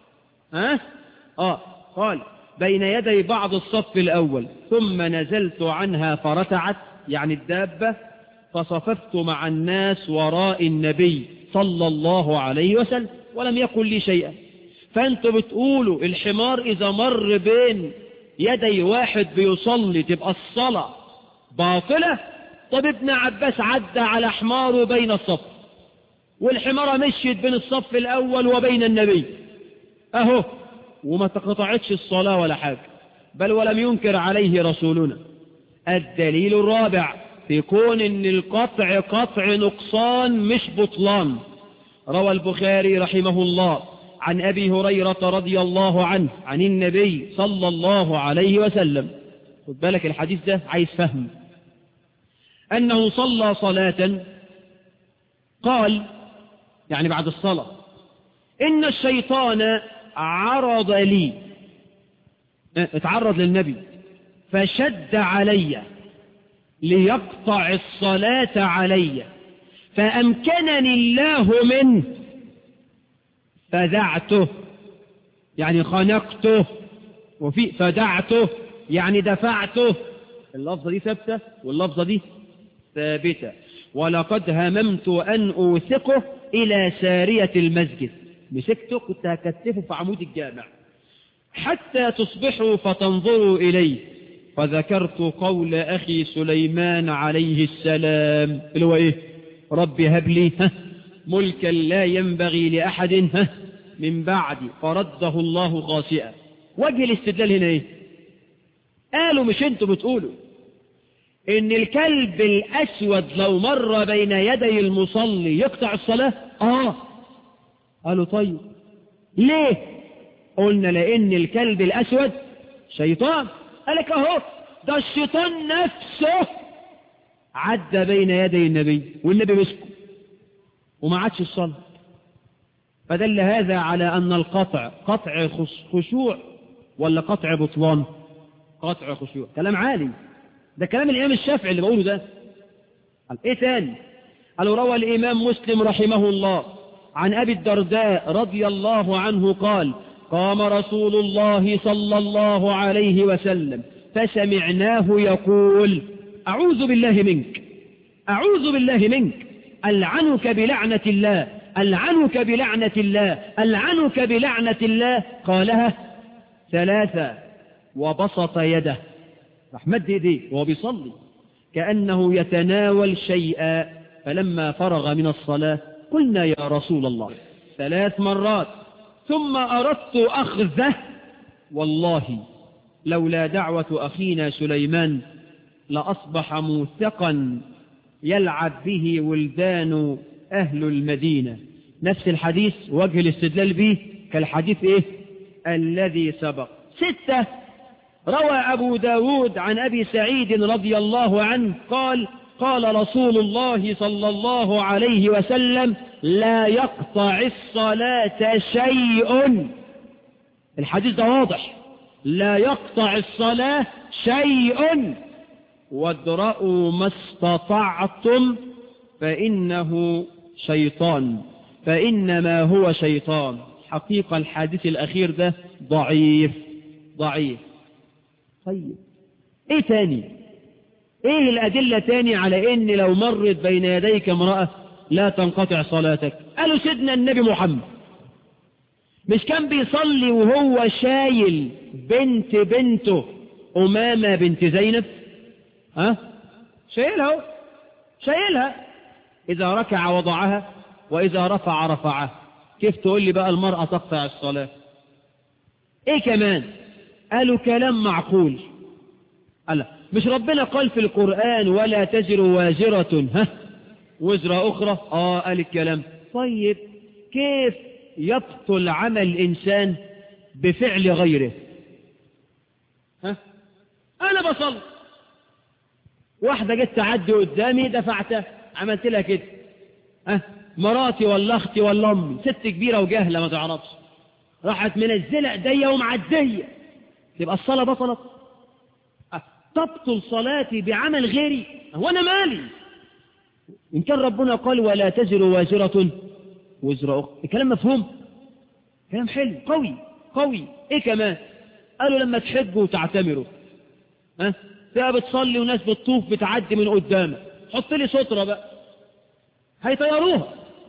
S2: ها آه قال بين يدي بعض الصف الأول ثم نزلت عنها فرتعت يعني الدابة فصففت مع الناس وراء النبي صلى الله عليه وسلم ولم يقل لي شيئا فانتوا بتقولوا الحمار إذا مر بين يدي واحد بيصلي تبقى الصلاة باطلة طب ابن عباس عدى على حماره بين الصف والحمارة مشيت بين الصف الأول وبين النبي أهو وما تقطعتش الصلاة ولا حاجة بل ولم ينكر عليه رسولنا الدليل الرابع في كون ان القطع قطع نقصان مش بطلان روى البخاري رحمه الله عن أبي هريرة رضي الله عنه عن النبي صلى الله عليه وسلم خد بالك الحديث ده عايز فهم أنه صلى صلاة قال يعني بعد الصلاة إن الشيطان عرض لي اتعرض للنبي فشد علي ليقطع الصلاة علي فأمكنني الله منه فدعته يعني خنقته وفي فدعته يعني دفعته اللفظة دي ثابتة واللفظة دي ثابتة ولقد هممت أن أوثقه إلى سارية المسجد مسكته كنت هكتفه في عمود الجامع حتى تصبحوا فتنظروا إليه فذكرت قول أخي سليمان عليه السلام اللي هو إيه رب هب لي ها ملكا لا ينبغي لأحد ها من بعدي فرده الله خاسئا وجه الاستدلال هنا إيه قالوا مش انتوا بتقولوا ان الكلب الاسود لو مر بين يدي المصلي يقطع الصلاة اه قالوا طيب ليه قلنا لان الكلب الاسود شيطان قالك اهو ده الشيطان نفسه عدى بين يدي النبي والنبي مسكه وما عادش الصلاة فدل هذا على ان القطع قطع خشوع ولا قطع بطلان قطع خشوع كلام عالي ده كلام الإمام الشافعي اللي بقوله ده قال إيه تاني قالوا روى الإمام مسلم رحمه الله عن أبي الدرداء رضي الله عنه قال قام رسول الله صلى الله عليه وسلم فسمعناه يقول أعوذ بالله منك أعوذ بالله منك ألعنك بلعنة الله ألعنك بلعنة الله ألعنك بلعنة الله قالها ثلاثة وبسط يده راح مد ايديه وهو بيصلي كأنه يتناول شيئا فلما فرغ من الصلاة قلنا يا رسول الله ثلاث مرات ثم أردت أخذه والله لولا دعوة أخينا سليمان لأصبح موثقا يلعب به ولدان أهل المدينة نفس الحديث وجه الاستدلال به كالحديث إيه الذي سبق ستة روى أبو داود عن أبي سعيد رضي الله عنه قال قال رسول الله صلى الله عليه وسلم لا يقطع الصلاة شيء الحديث ده واضح لا يقطع الصلاة شيء وادرأوا ما استطعتم فإنه شيطان فإنما هو شيطان حقيقة الحديث الأخير ده ضعيف ضعيف طيب ايه تاني ايه الادلة تاني على ان لو مرت بين يديك امرأة لا تنقطع صلاتك قالوا سيدنا النبي محمد مش كان بيصلي وهو شايل بنت بنته أمامة بنت زينب ها شايلها شايلها إذا ركع وضعها وإذا رفع رفعها كيف تقول لي بقى المرأة تقطع الصلاة ايه كمان قالوا كلام معقول قال مش ربنا قال في القرآن ولا تزر وازرة ها وزر أخرى آه قال الكلام طيب كيف يبطل عمل الإنسان بفعل غيره ها أنا بصل واحدة جت تعدي قدامي دفعتها عملت لها كده ها مراتي ولا اختي ولا امي ست كبيره وجاهله ما تعرفش راحت منزله ايديا ومعديه تبقى الصلاه بطلت أه. تبطل صلاتي بعمل غيري هو انا مالي ان كان ربنا قال ولا تزر وازره وزر اخرى الكلام مفهوم كلام حلو قوي قوي ايه كمان قالوا لما تحجوا وتعتمروا ها فيها بتصلي وناس بتطوف بتعدي من قدامك حط لي ستره بقى هيطيروها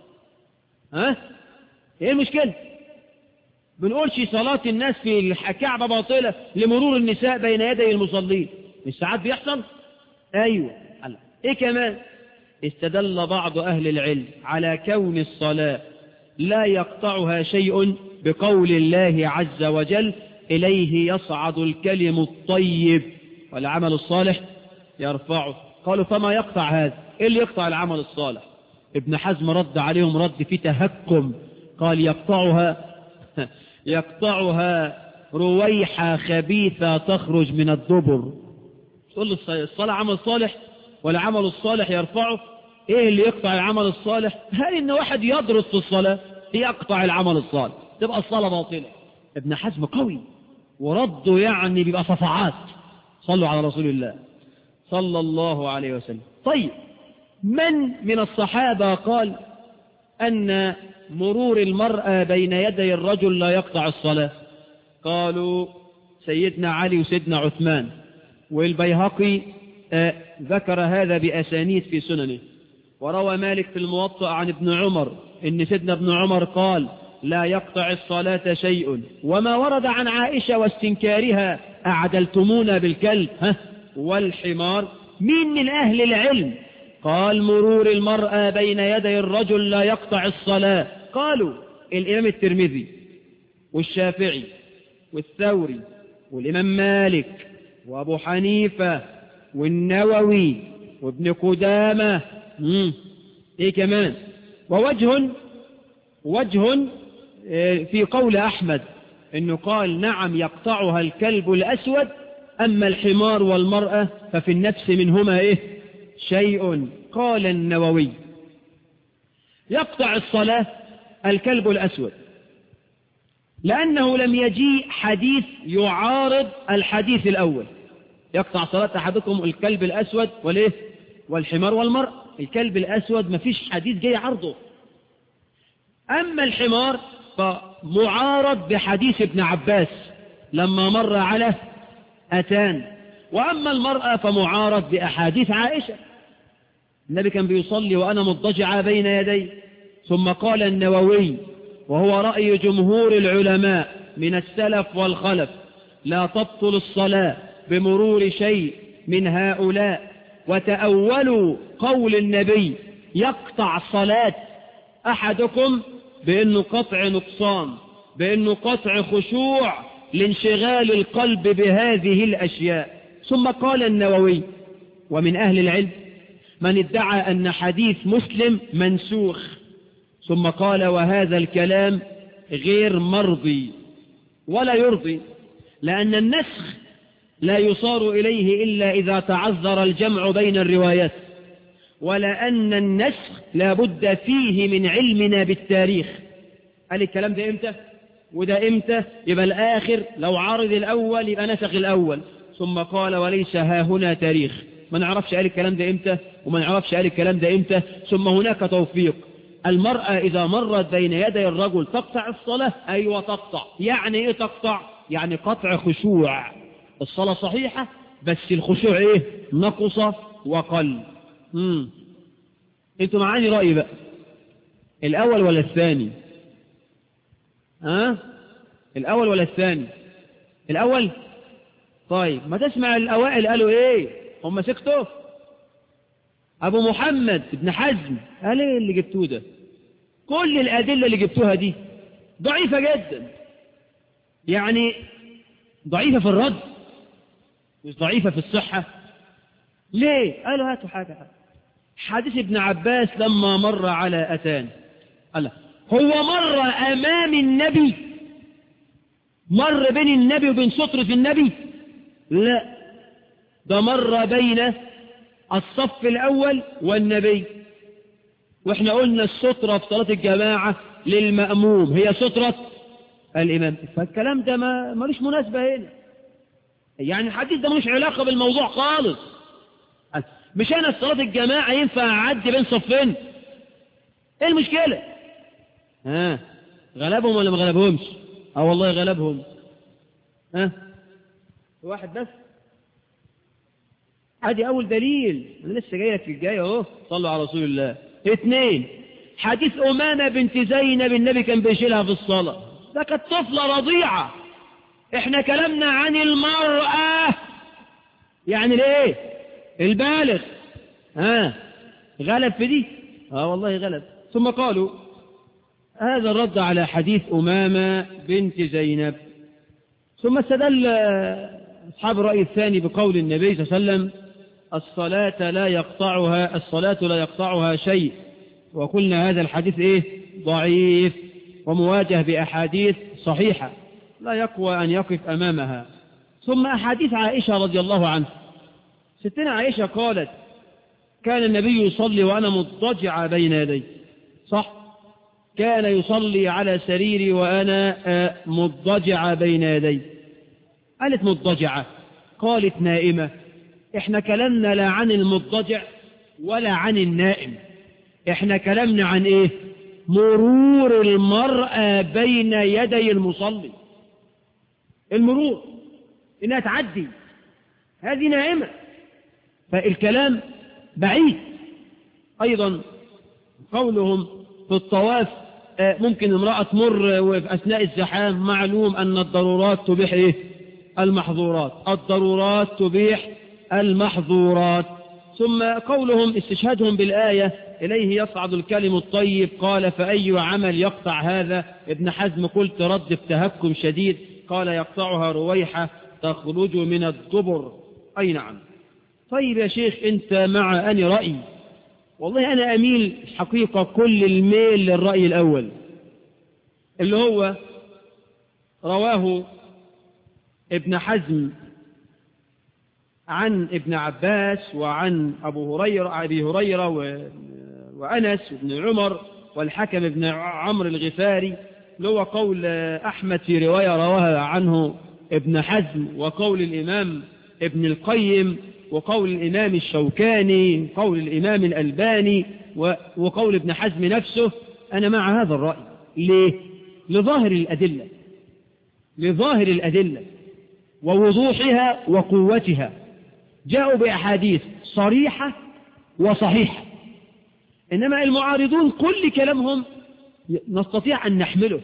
S2: ها ايه المشكله بنقولش صلاة الناس في الكعبة باطلة لمرور النساء بين يدي المصلين مش ساعات بيحصل ايوه الله. ايه كمان استدل بعض اهل العلم على كون الصلاة لا يقطعها شيء بقول الله عز وجل اليه يصعد الكلم الطيب والعمل الصالح يرفعه قالوا فما يقطع هذا ايه اللي يقطع العمل الصالح ابن حزم رد عليهم رد في تهكم قال يقطعها يقطعها رويحة خبيثة تخرج من الدبر تقول له الصلاة عمل صالح والعمل الصالح يرفعه ايه اللي يقطع العمل الصالح هل ان واحد يدرس في الصلاة يقطع العمل الصالح تبقى الصلاة باطلة ابن حزم قوي ورده يعني بيبقى صفعات صلوا على رسول الله صلى الله عليه وسلم طيب من من الصحابة قال أن مرور المرأة بين يدي الرجل لا يقطع الصلاة قالوا سيدنا علي وسيدنا عثمان والبيهقي آه ذكر هذا بأسانيد في سننه وروى مالك في الموطأ عن ابن عمر إن سيدنا ابن عمر قال لا يقطع الصلاة شيء وما ورد عن عائشة واستنكارها أعدلتمونا بالكلب ها والحمار مين من أهل العلم قال مرور المرأة بين يدي الرجل لا يقطع الصلاة قالوا الإمام الترمذي والشافعي والثوري والإمام مالك وأبو حنيفة والنووي وابن قدامة مم. إيه كمان ووجه وجه في قول أحمد إنه قال نعم يقطعها الكلب الأسود أما الحمار والمرأة ففي النفس منهما إيه شيء قال النووي يقطع الصلاة الكلب الأسود لأنه لم يجيء حديث يعارض الحديث الأول يقطع صلاة أحدكم الكلب الأسود والإيه والحمار والمرأة الكلب الأسود ما فيش حديث جاي عرضه أما الحمار فمعارض بحديث ابن عباس لما مر على أتان وأما المرأة فمعارض بأحاديث عائشة النبي كان بيصلي وأنا مضجعة بين يدي ثم قال النووي وهو رأي جمهور العلماء من السلف والخلف لا تبطل الصلاة بمرور شيء من هؤلاء وتأولوا قول النبي يقطع صلاة أحدكم بأنه قطع نقصان بأنه قطع خشوع لانشغال القلب بهذه الأشياء ثم قال النووي ومن أهل العلم من ادعى أن حديث مسلم منسوخ ثم قال وهذا الكلام غير مرضي ولا يرضي لأن النسخ لا يصار إليه إلا إذا تعذر الجمع بين الروايات ولأن النسخ لا بد فيه من علمنا بالتاريخ قال الكلام ده إمتى وده إمتى يبقى الآخر لو عرض الأول يبقى نسخ الأول ثم قال وليس ها هنا تاريخ ما نعرفش قال الكلام ده إمتى وما نعرفش قال الكلام ده إمتى ثم هناك توفيق المرأة إذا مرت بين يدي الرجل تقطع الصلاة أيوة تقطع يعني إيه تقطع يعني قطع خشوع الصلاة صحيحة بس الخشوع إيه نقص وقل مم. انتوا معاني رأي بقى الأول ولا الثاني ها أه؟ الأول ولا الثاني الأول طيب ما تسمع الأوائل قالوا إيه هم سكتوا أبو محمد ابن حزم قال إيه اللي جبتوه ده كل الأدلة اللي جبتوها دي ضعيفة جدا يعني ضعيفة في الرد مش ضعيفة في الصحة ليه قالوا هاتوا حاجة حديث ابن عباس لما مر على أتان قال هو مر أمام النبي مر بين النبي وبين سترة النبي لا ده مر بين الصف الأول والنبي واحنا قلنا السترة في صلاة الجماعة للمأموم هي سترة الإمام فالكلام ده ما ملوش مناسبة هنا يعني الحديث ده ملوش علاقة بالموضوع خالص مش أنا في صلاة الجماعة ينفع أعدي بين صفين إيه المشكلة ها غلبهم ولا ما غلبهمش اه والله غلبهم ها واحد بس ادي اول دليل انا لسه جاي لك في الجاي اهو صلوا على رسول الله اثنين حديث امامه بنت زينب النبي كان بيشيلها في الصلاه ده كانت طفله رضيعه احنا كلامنا عن المراه يعني ليه البالغ ها غلب في دي اه والله غلب ثم قالوا هذا الرد على حديث أمامة بنت زينب ثم استدل أصحاب الرأي الثاني بقول النبي صلى الله عليه وسلم الصلاة لا يقطعها الصلاة لا يقطعها شيء وقلنا هذا الحديث إيه ضعيف ومواجه بأحاديث صحيحة لا يقوى أن يقف أمامها ثم أحاديث عائشة رضي الله عنها ستنا عائشة قالت كان النبي يصلي وأنا مضطجع بين يدي صح كان يصلي على سريري وأنا مضجعة بين يدي قالت مضجعة قالت نائمة احنا كلامنا لا عن المضجع ولا عن النائم احنا كلامنا عن ايه مرور المرأة بين يدي المصلي المرور انها تعدي هذه نائمة فالكلام بعيد أيضا قولهم في الطواف ممكن امرأة تمر وفي أثناء الزحام معلوم أن الضرورات تبيح إيه؟ المحظورات الضرورات تبيح المحظورات ثم قولهم استشهادهم بالآية إليه يصعد الكلم الطيب قال فأي عمل يقطع هذا ابن حزم قلت رد بتهكم شديد قال يقطعها رويحة تخرج من الدبر أي نعم طيب يا شيخ أنت مع أني رأي والله أنا أميل حقيقة كل الميل للرأي الأول اللي هو رواه ابن حزم عن ابن عباس وعن أبو هريرة أبي هريرة و... وأنس وابن عمر والحكم ابن عمرو الغفاري اللي هو قول أحمد في رواية رواها عنه ابن حزم وقول الإمام ابن القيم وقول الإمام الشوكاني قول الإمام الألباني وقول ابن حزم نفسه أنا مع هذا الرأي ليه؟ لظاهر الأدلة لظاهر الأدلة ووضوحها وقوتها جاءوا بأحاديث صريحة وصحيحة إنما المعارضون كل كلامهم نستطيع أن نحمله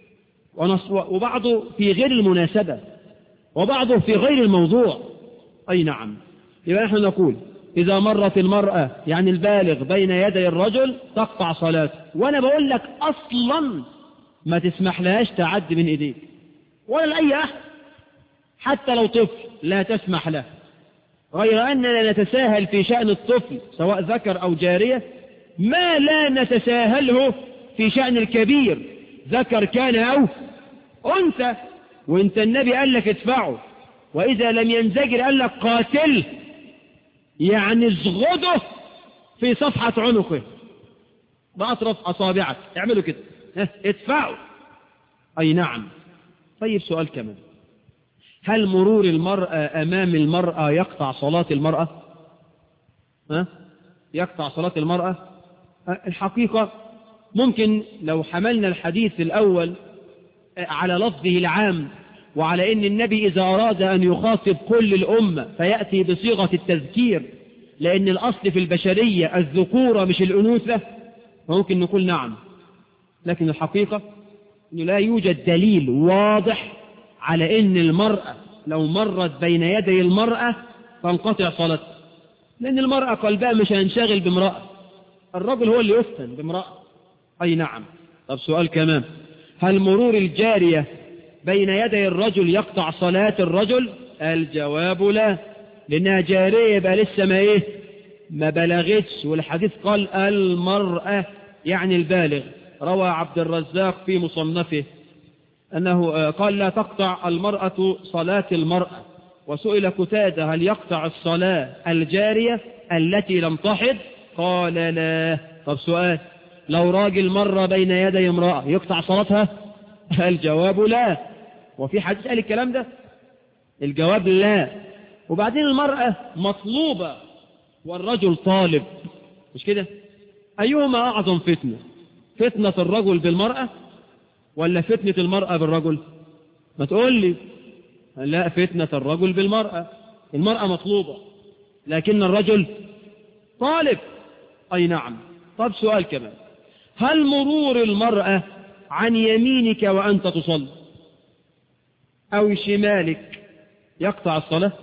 S2: وبعضه في غير المناسبة وبعضه في غير الموضوع أي نعم يبقى نحن نقول إذا مرت المرأة يعني البالغ بين يدي الرجل تقطع صلاته وأنا بقول لك أصلا ما تسمح لهاش تعدي من إيديك ولا لأي أحد حتى لو طفل لا تسمح له غير أننا نتساهل في شأن الطفل سواء ذكر أو جارية ما لا نتساهله في شأن الكبير ذكر كان أو أنثى وانت النبي قال لك ادفعه وإذا لم ينزجر قال لك قاتل يعني ازغده في صفحة عنقه بأطرف أصابعك اعملوا كده ادفعوا أي نعم طيب سؤال كمان هل مرور المرأة أمام المرأة يقطع صلاة المرأة ها؟ يقطع صلاة المرأة الحقيقة ممكن لو حملنا الحديث الأول على لفظه العام وعلى أن النبي إذا أراد أن يخاطب كل الأمة فيأتي بصيغة التذكير لأن الأصل في البشرية الذكورة مش الأنوثة فممكن نقول نعم لكن الحقيقة أنه لا يوجد دليل واضح على أن المرأة لو مرت بين يدي المرأة تنقطع صلاتها لأن المرأة قلبها مش هينشغل بامرأة الرجل هو اللي يفتن بامرأة أي نعم طب سؤال كمان هل مرور الجارية بين يدي الرجل يقطع صلاة الرجل الجواب لا لأنها جارية يبقى لسه ما إيه ما بلغتش والحديث قال المرأة يعني البالغ روى عبد الرزاق في مصنفه أنه قال لا تقطع المرأة صلاة المرأة وسئل كتادة هل يقطع الصلاة الجارية التي لم تحض قال لا طب سؤال لو راجل مر بين يدي امرأة يقطع صلاتها الجواب لا وفي حديث قال الكلام ده الجواب لا وبعدين المرأة مطلوبة والرجل طالب مش كده أيهما أعظم فتنة فتنة الرجل بالمرأة ولا فتنة المرأة بالرجل ما تقول لي لا فتنة الرجل بالمرأة المرأة مطلوبة لكن الرجل طالب أي نعم طب سؤال كمان هل مرور المرأة عن يمينك وأنت تصلي أو شمالك يقطع الصلاة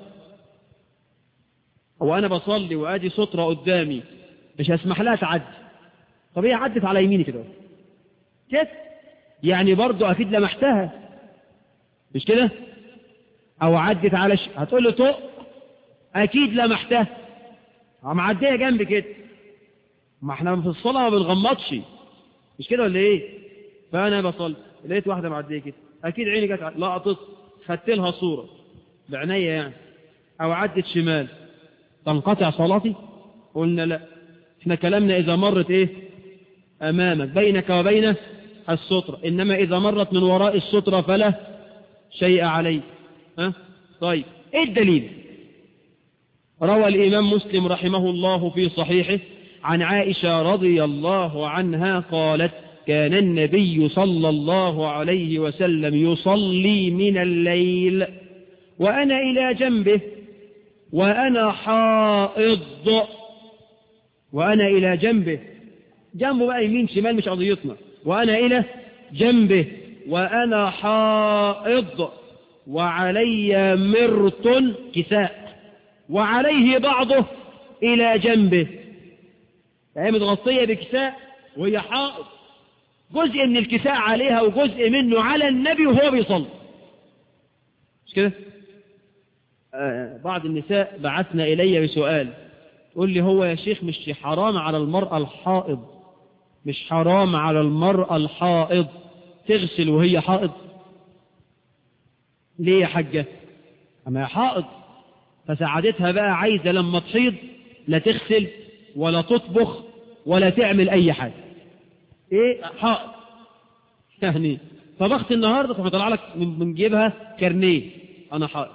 S2: هو أنا بصلي وأدي سترة قدامي مش هسمح لها تعدي طب هي عدت على يميني كده كده يعني برضو أكيد لمحتها مش كده أو عدت على ش... هتقول له طق أكيد لمحتها معدية جنبي كده ما احنا في الصلاة ما بنغمضش مش كده ولا ايه فأنا بصلي لقيت واحدة معدية كده أكيد عيني جت لقطت خدت لها صورة بعناية يعني أو عدت شمال تنقطع صلاتي قلنا لا احنا كلامنا إذا مرت ايه أمامك بينك وبين السترة إنما إذا مرت من وراء السترة فلا شيء عليه ها؟ طيب ايه الدليل روى الإمام مسلم رحمه الله في صحيحه عن عائشة رضي الله عنها قالت كان النبي صلى الله عليه وسلم يصلي من الليل وأنا إلى جنبه وأنا حائض وأنا إلى جنبه جنبه بقى يمين شمال مش قضيتنا وأنا إلى جنبه وأنا حائض وعلي مرط كساء وعليه بعضه إلى جنبه هي متغطية بكساء وهي حائض جزء من الكساء عليها وجزء منه على النبي وهو بيصلي مش كده آه بعض النساء بعثنا إلي بسؤال تقول لي هو يا شيخ مش حرام على المرأة الحائض مش حرام على المرأة الحائض تغسل وهي حائض ليه يا حاجة أما هي حائض فسعادتها بقى عايزة لما تحيض لا تغسل ولا تطبخ ولا تعمل أي حاجة إيه حائض يعني طبخت النهاردة تروح طلع لك من جيبها كارنيه أنا حائض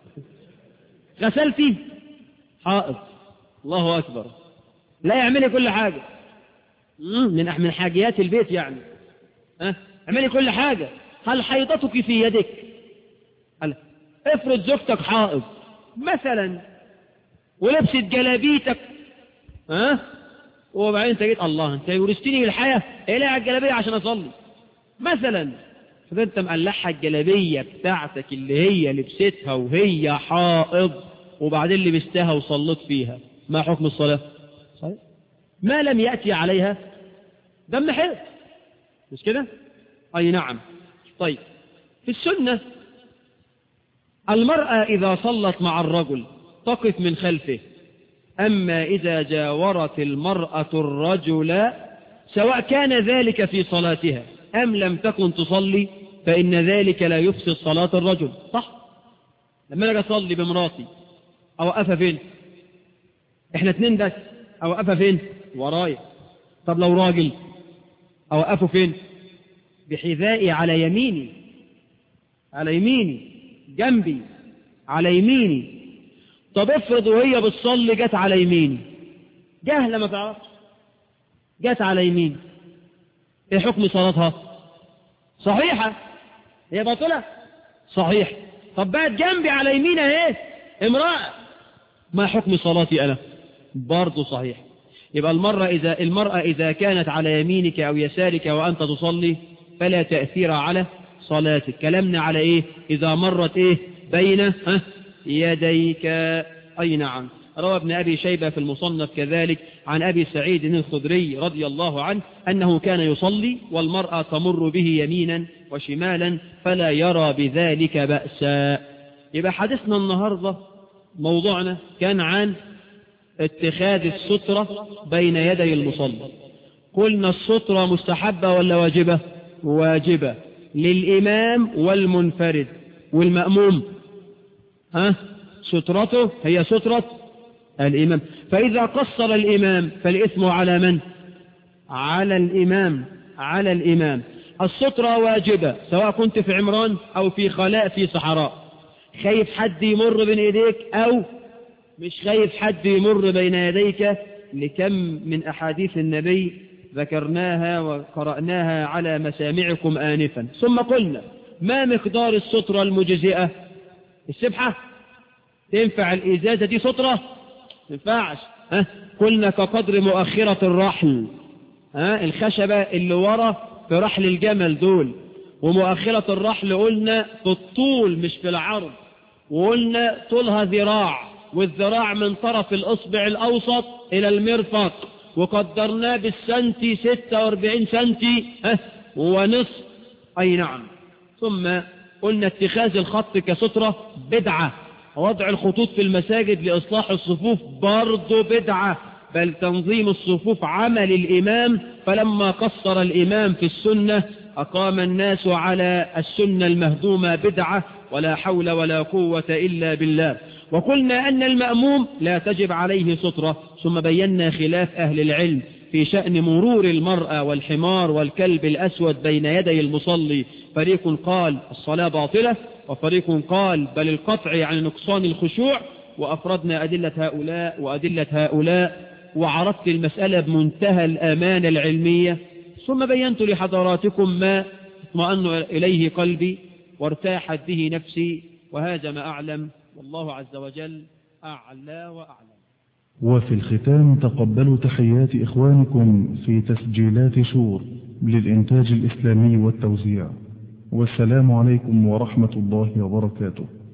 S2: غسلتي حائض الله أكبر لا يعملي كل حاجة من من حاجيات البيت يعني ها اعملي كل حاجة هل حيضتك في يدك هل افرض زوجتك حائض مثلا ولبست جلابيتك ها وبعدين انت جيت الله انت ورثتني الحياة ايه على الجلابية عشان اصلي مثلا فانت مقلعها الجلابية بتاعتك اللي هي لبستها وهي حائض وبعدين لبستها وصلت فيها ما حكم الصلاة صحيح ما لم يأتي عليها دم حيض مش كده أي نعم طيب في السنة المرأة إذا صلت مع الرجل تقف من خلفه أما إذا جاورت المرأة الرجل سواء كان ذلك في صلاتها أم لم تكن تصلي فإن ذلك لا يفسد صلاة الرجل صح لما أنا أصلي بمراتي أوقفها فين إحنا اتنين بس أوقفها فين ورايا طب لو راجل أوقفه فين بحذائي على يميني على يميني جنبي على يميني طب افرض وهي بتصلي جت على يميني جهلة ما تعرفش جت على يميني ايه حكم صلاتها صحيحة هي باطلة صحيح طب بقت جنبي على يميني اهي امرأة ما حكم صلاتي انا برضه صحيح يبقى المرة إذا المرأة إذا كانت على يمينك أو يسارك وأنت تصلي فلا تأثير على صلاتك كلامنا على إيه إذا مرت إيه بين ها يديك أي نعم روى ابن أبي شيبة في المصنف كذلك عن أبي سعيد الخدري رضي الله عنه أنه كان يصلي والمرأة تمر به يمينا وشمالا فلا يرى بذلك بأسا يبقى حدثنا النهاردة موضوعنا كان عن اتخاذ السترة بين يدي المصلي قلنا السترة مستحبة ولا واجبة واجبة للإمام والمنفرد والمأموم ها سترته هي سترة الإمام فإذا قصر الإمام فالإثم على من على الإمام على الإمام السترة واجبة سواء كنت في عمران أو في خلاء في صحراء خايف حد يمر بين إيديك أو مش خايف حد يمر بين يديك لكم من أحاديث النبي ذكرناها وقرأناها على مسامعكم آنفا ثم قلنا ما مقدار السترة المجزئة السبحة تنفع الإزازة دي سترة تنفعش ها قلنا كقدر مؤخرة الرحل ها الخشبة اللي ورا في رحل الجمل دول ومؤخرة الرحل قلنا في الطول مش في العرض وقلنا طولها ذراع والذراع من طرف الأصبع الأوسط إلى المرفق وقدرناه بالسنتي 46 سنتي ها ونصف أي نعم ثم قلنا اتخاذ الخط كسترة بدعة وضع الخطوط في المساجد لإصلاح الصفوف برضو بدعة بل تنظيم الصفوف عمل الإمام فلما قصر الإمام في السنة أقام الناس على السنة المهدومة بدعة ولا حول ولا قوة إلا بالله وقلنا أن المأموم لا تجب عليه سترة ثم بينا خلاف أهل العلم في شأن مرور المرأة والحمار والكلب الأسود بين يدي المصلي فريق قال الصلاة باطلة وفريق قال بل القطع عن نقصان الخشوع وأفردنا أدلة هؤلاء وأدلة هؤلاء وعرضت المسألة بمنتهى الأمانة العلمية ثم بينت لحضراتكم ما اطمأن إليه قلبي وارتاحت به نفسي وهذا ما أعلم والله عز وجل أعلى وأعلى
S1: وفي الختام تقبلوا تحيات إخوانكم في تسجيلات شور للإنتاج الإسلامي والتوزيع والسلام عليكم ورحمة الله وبركاته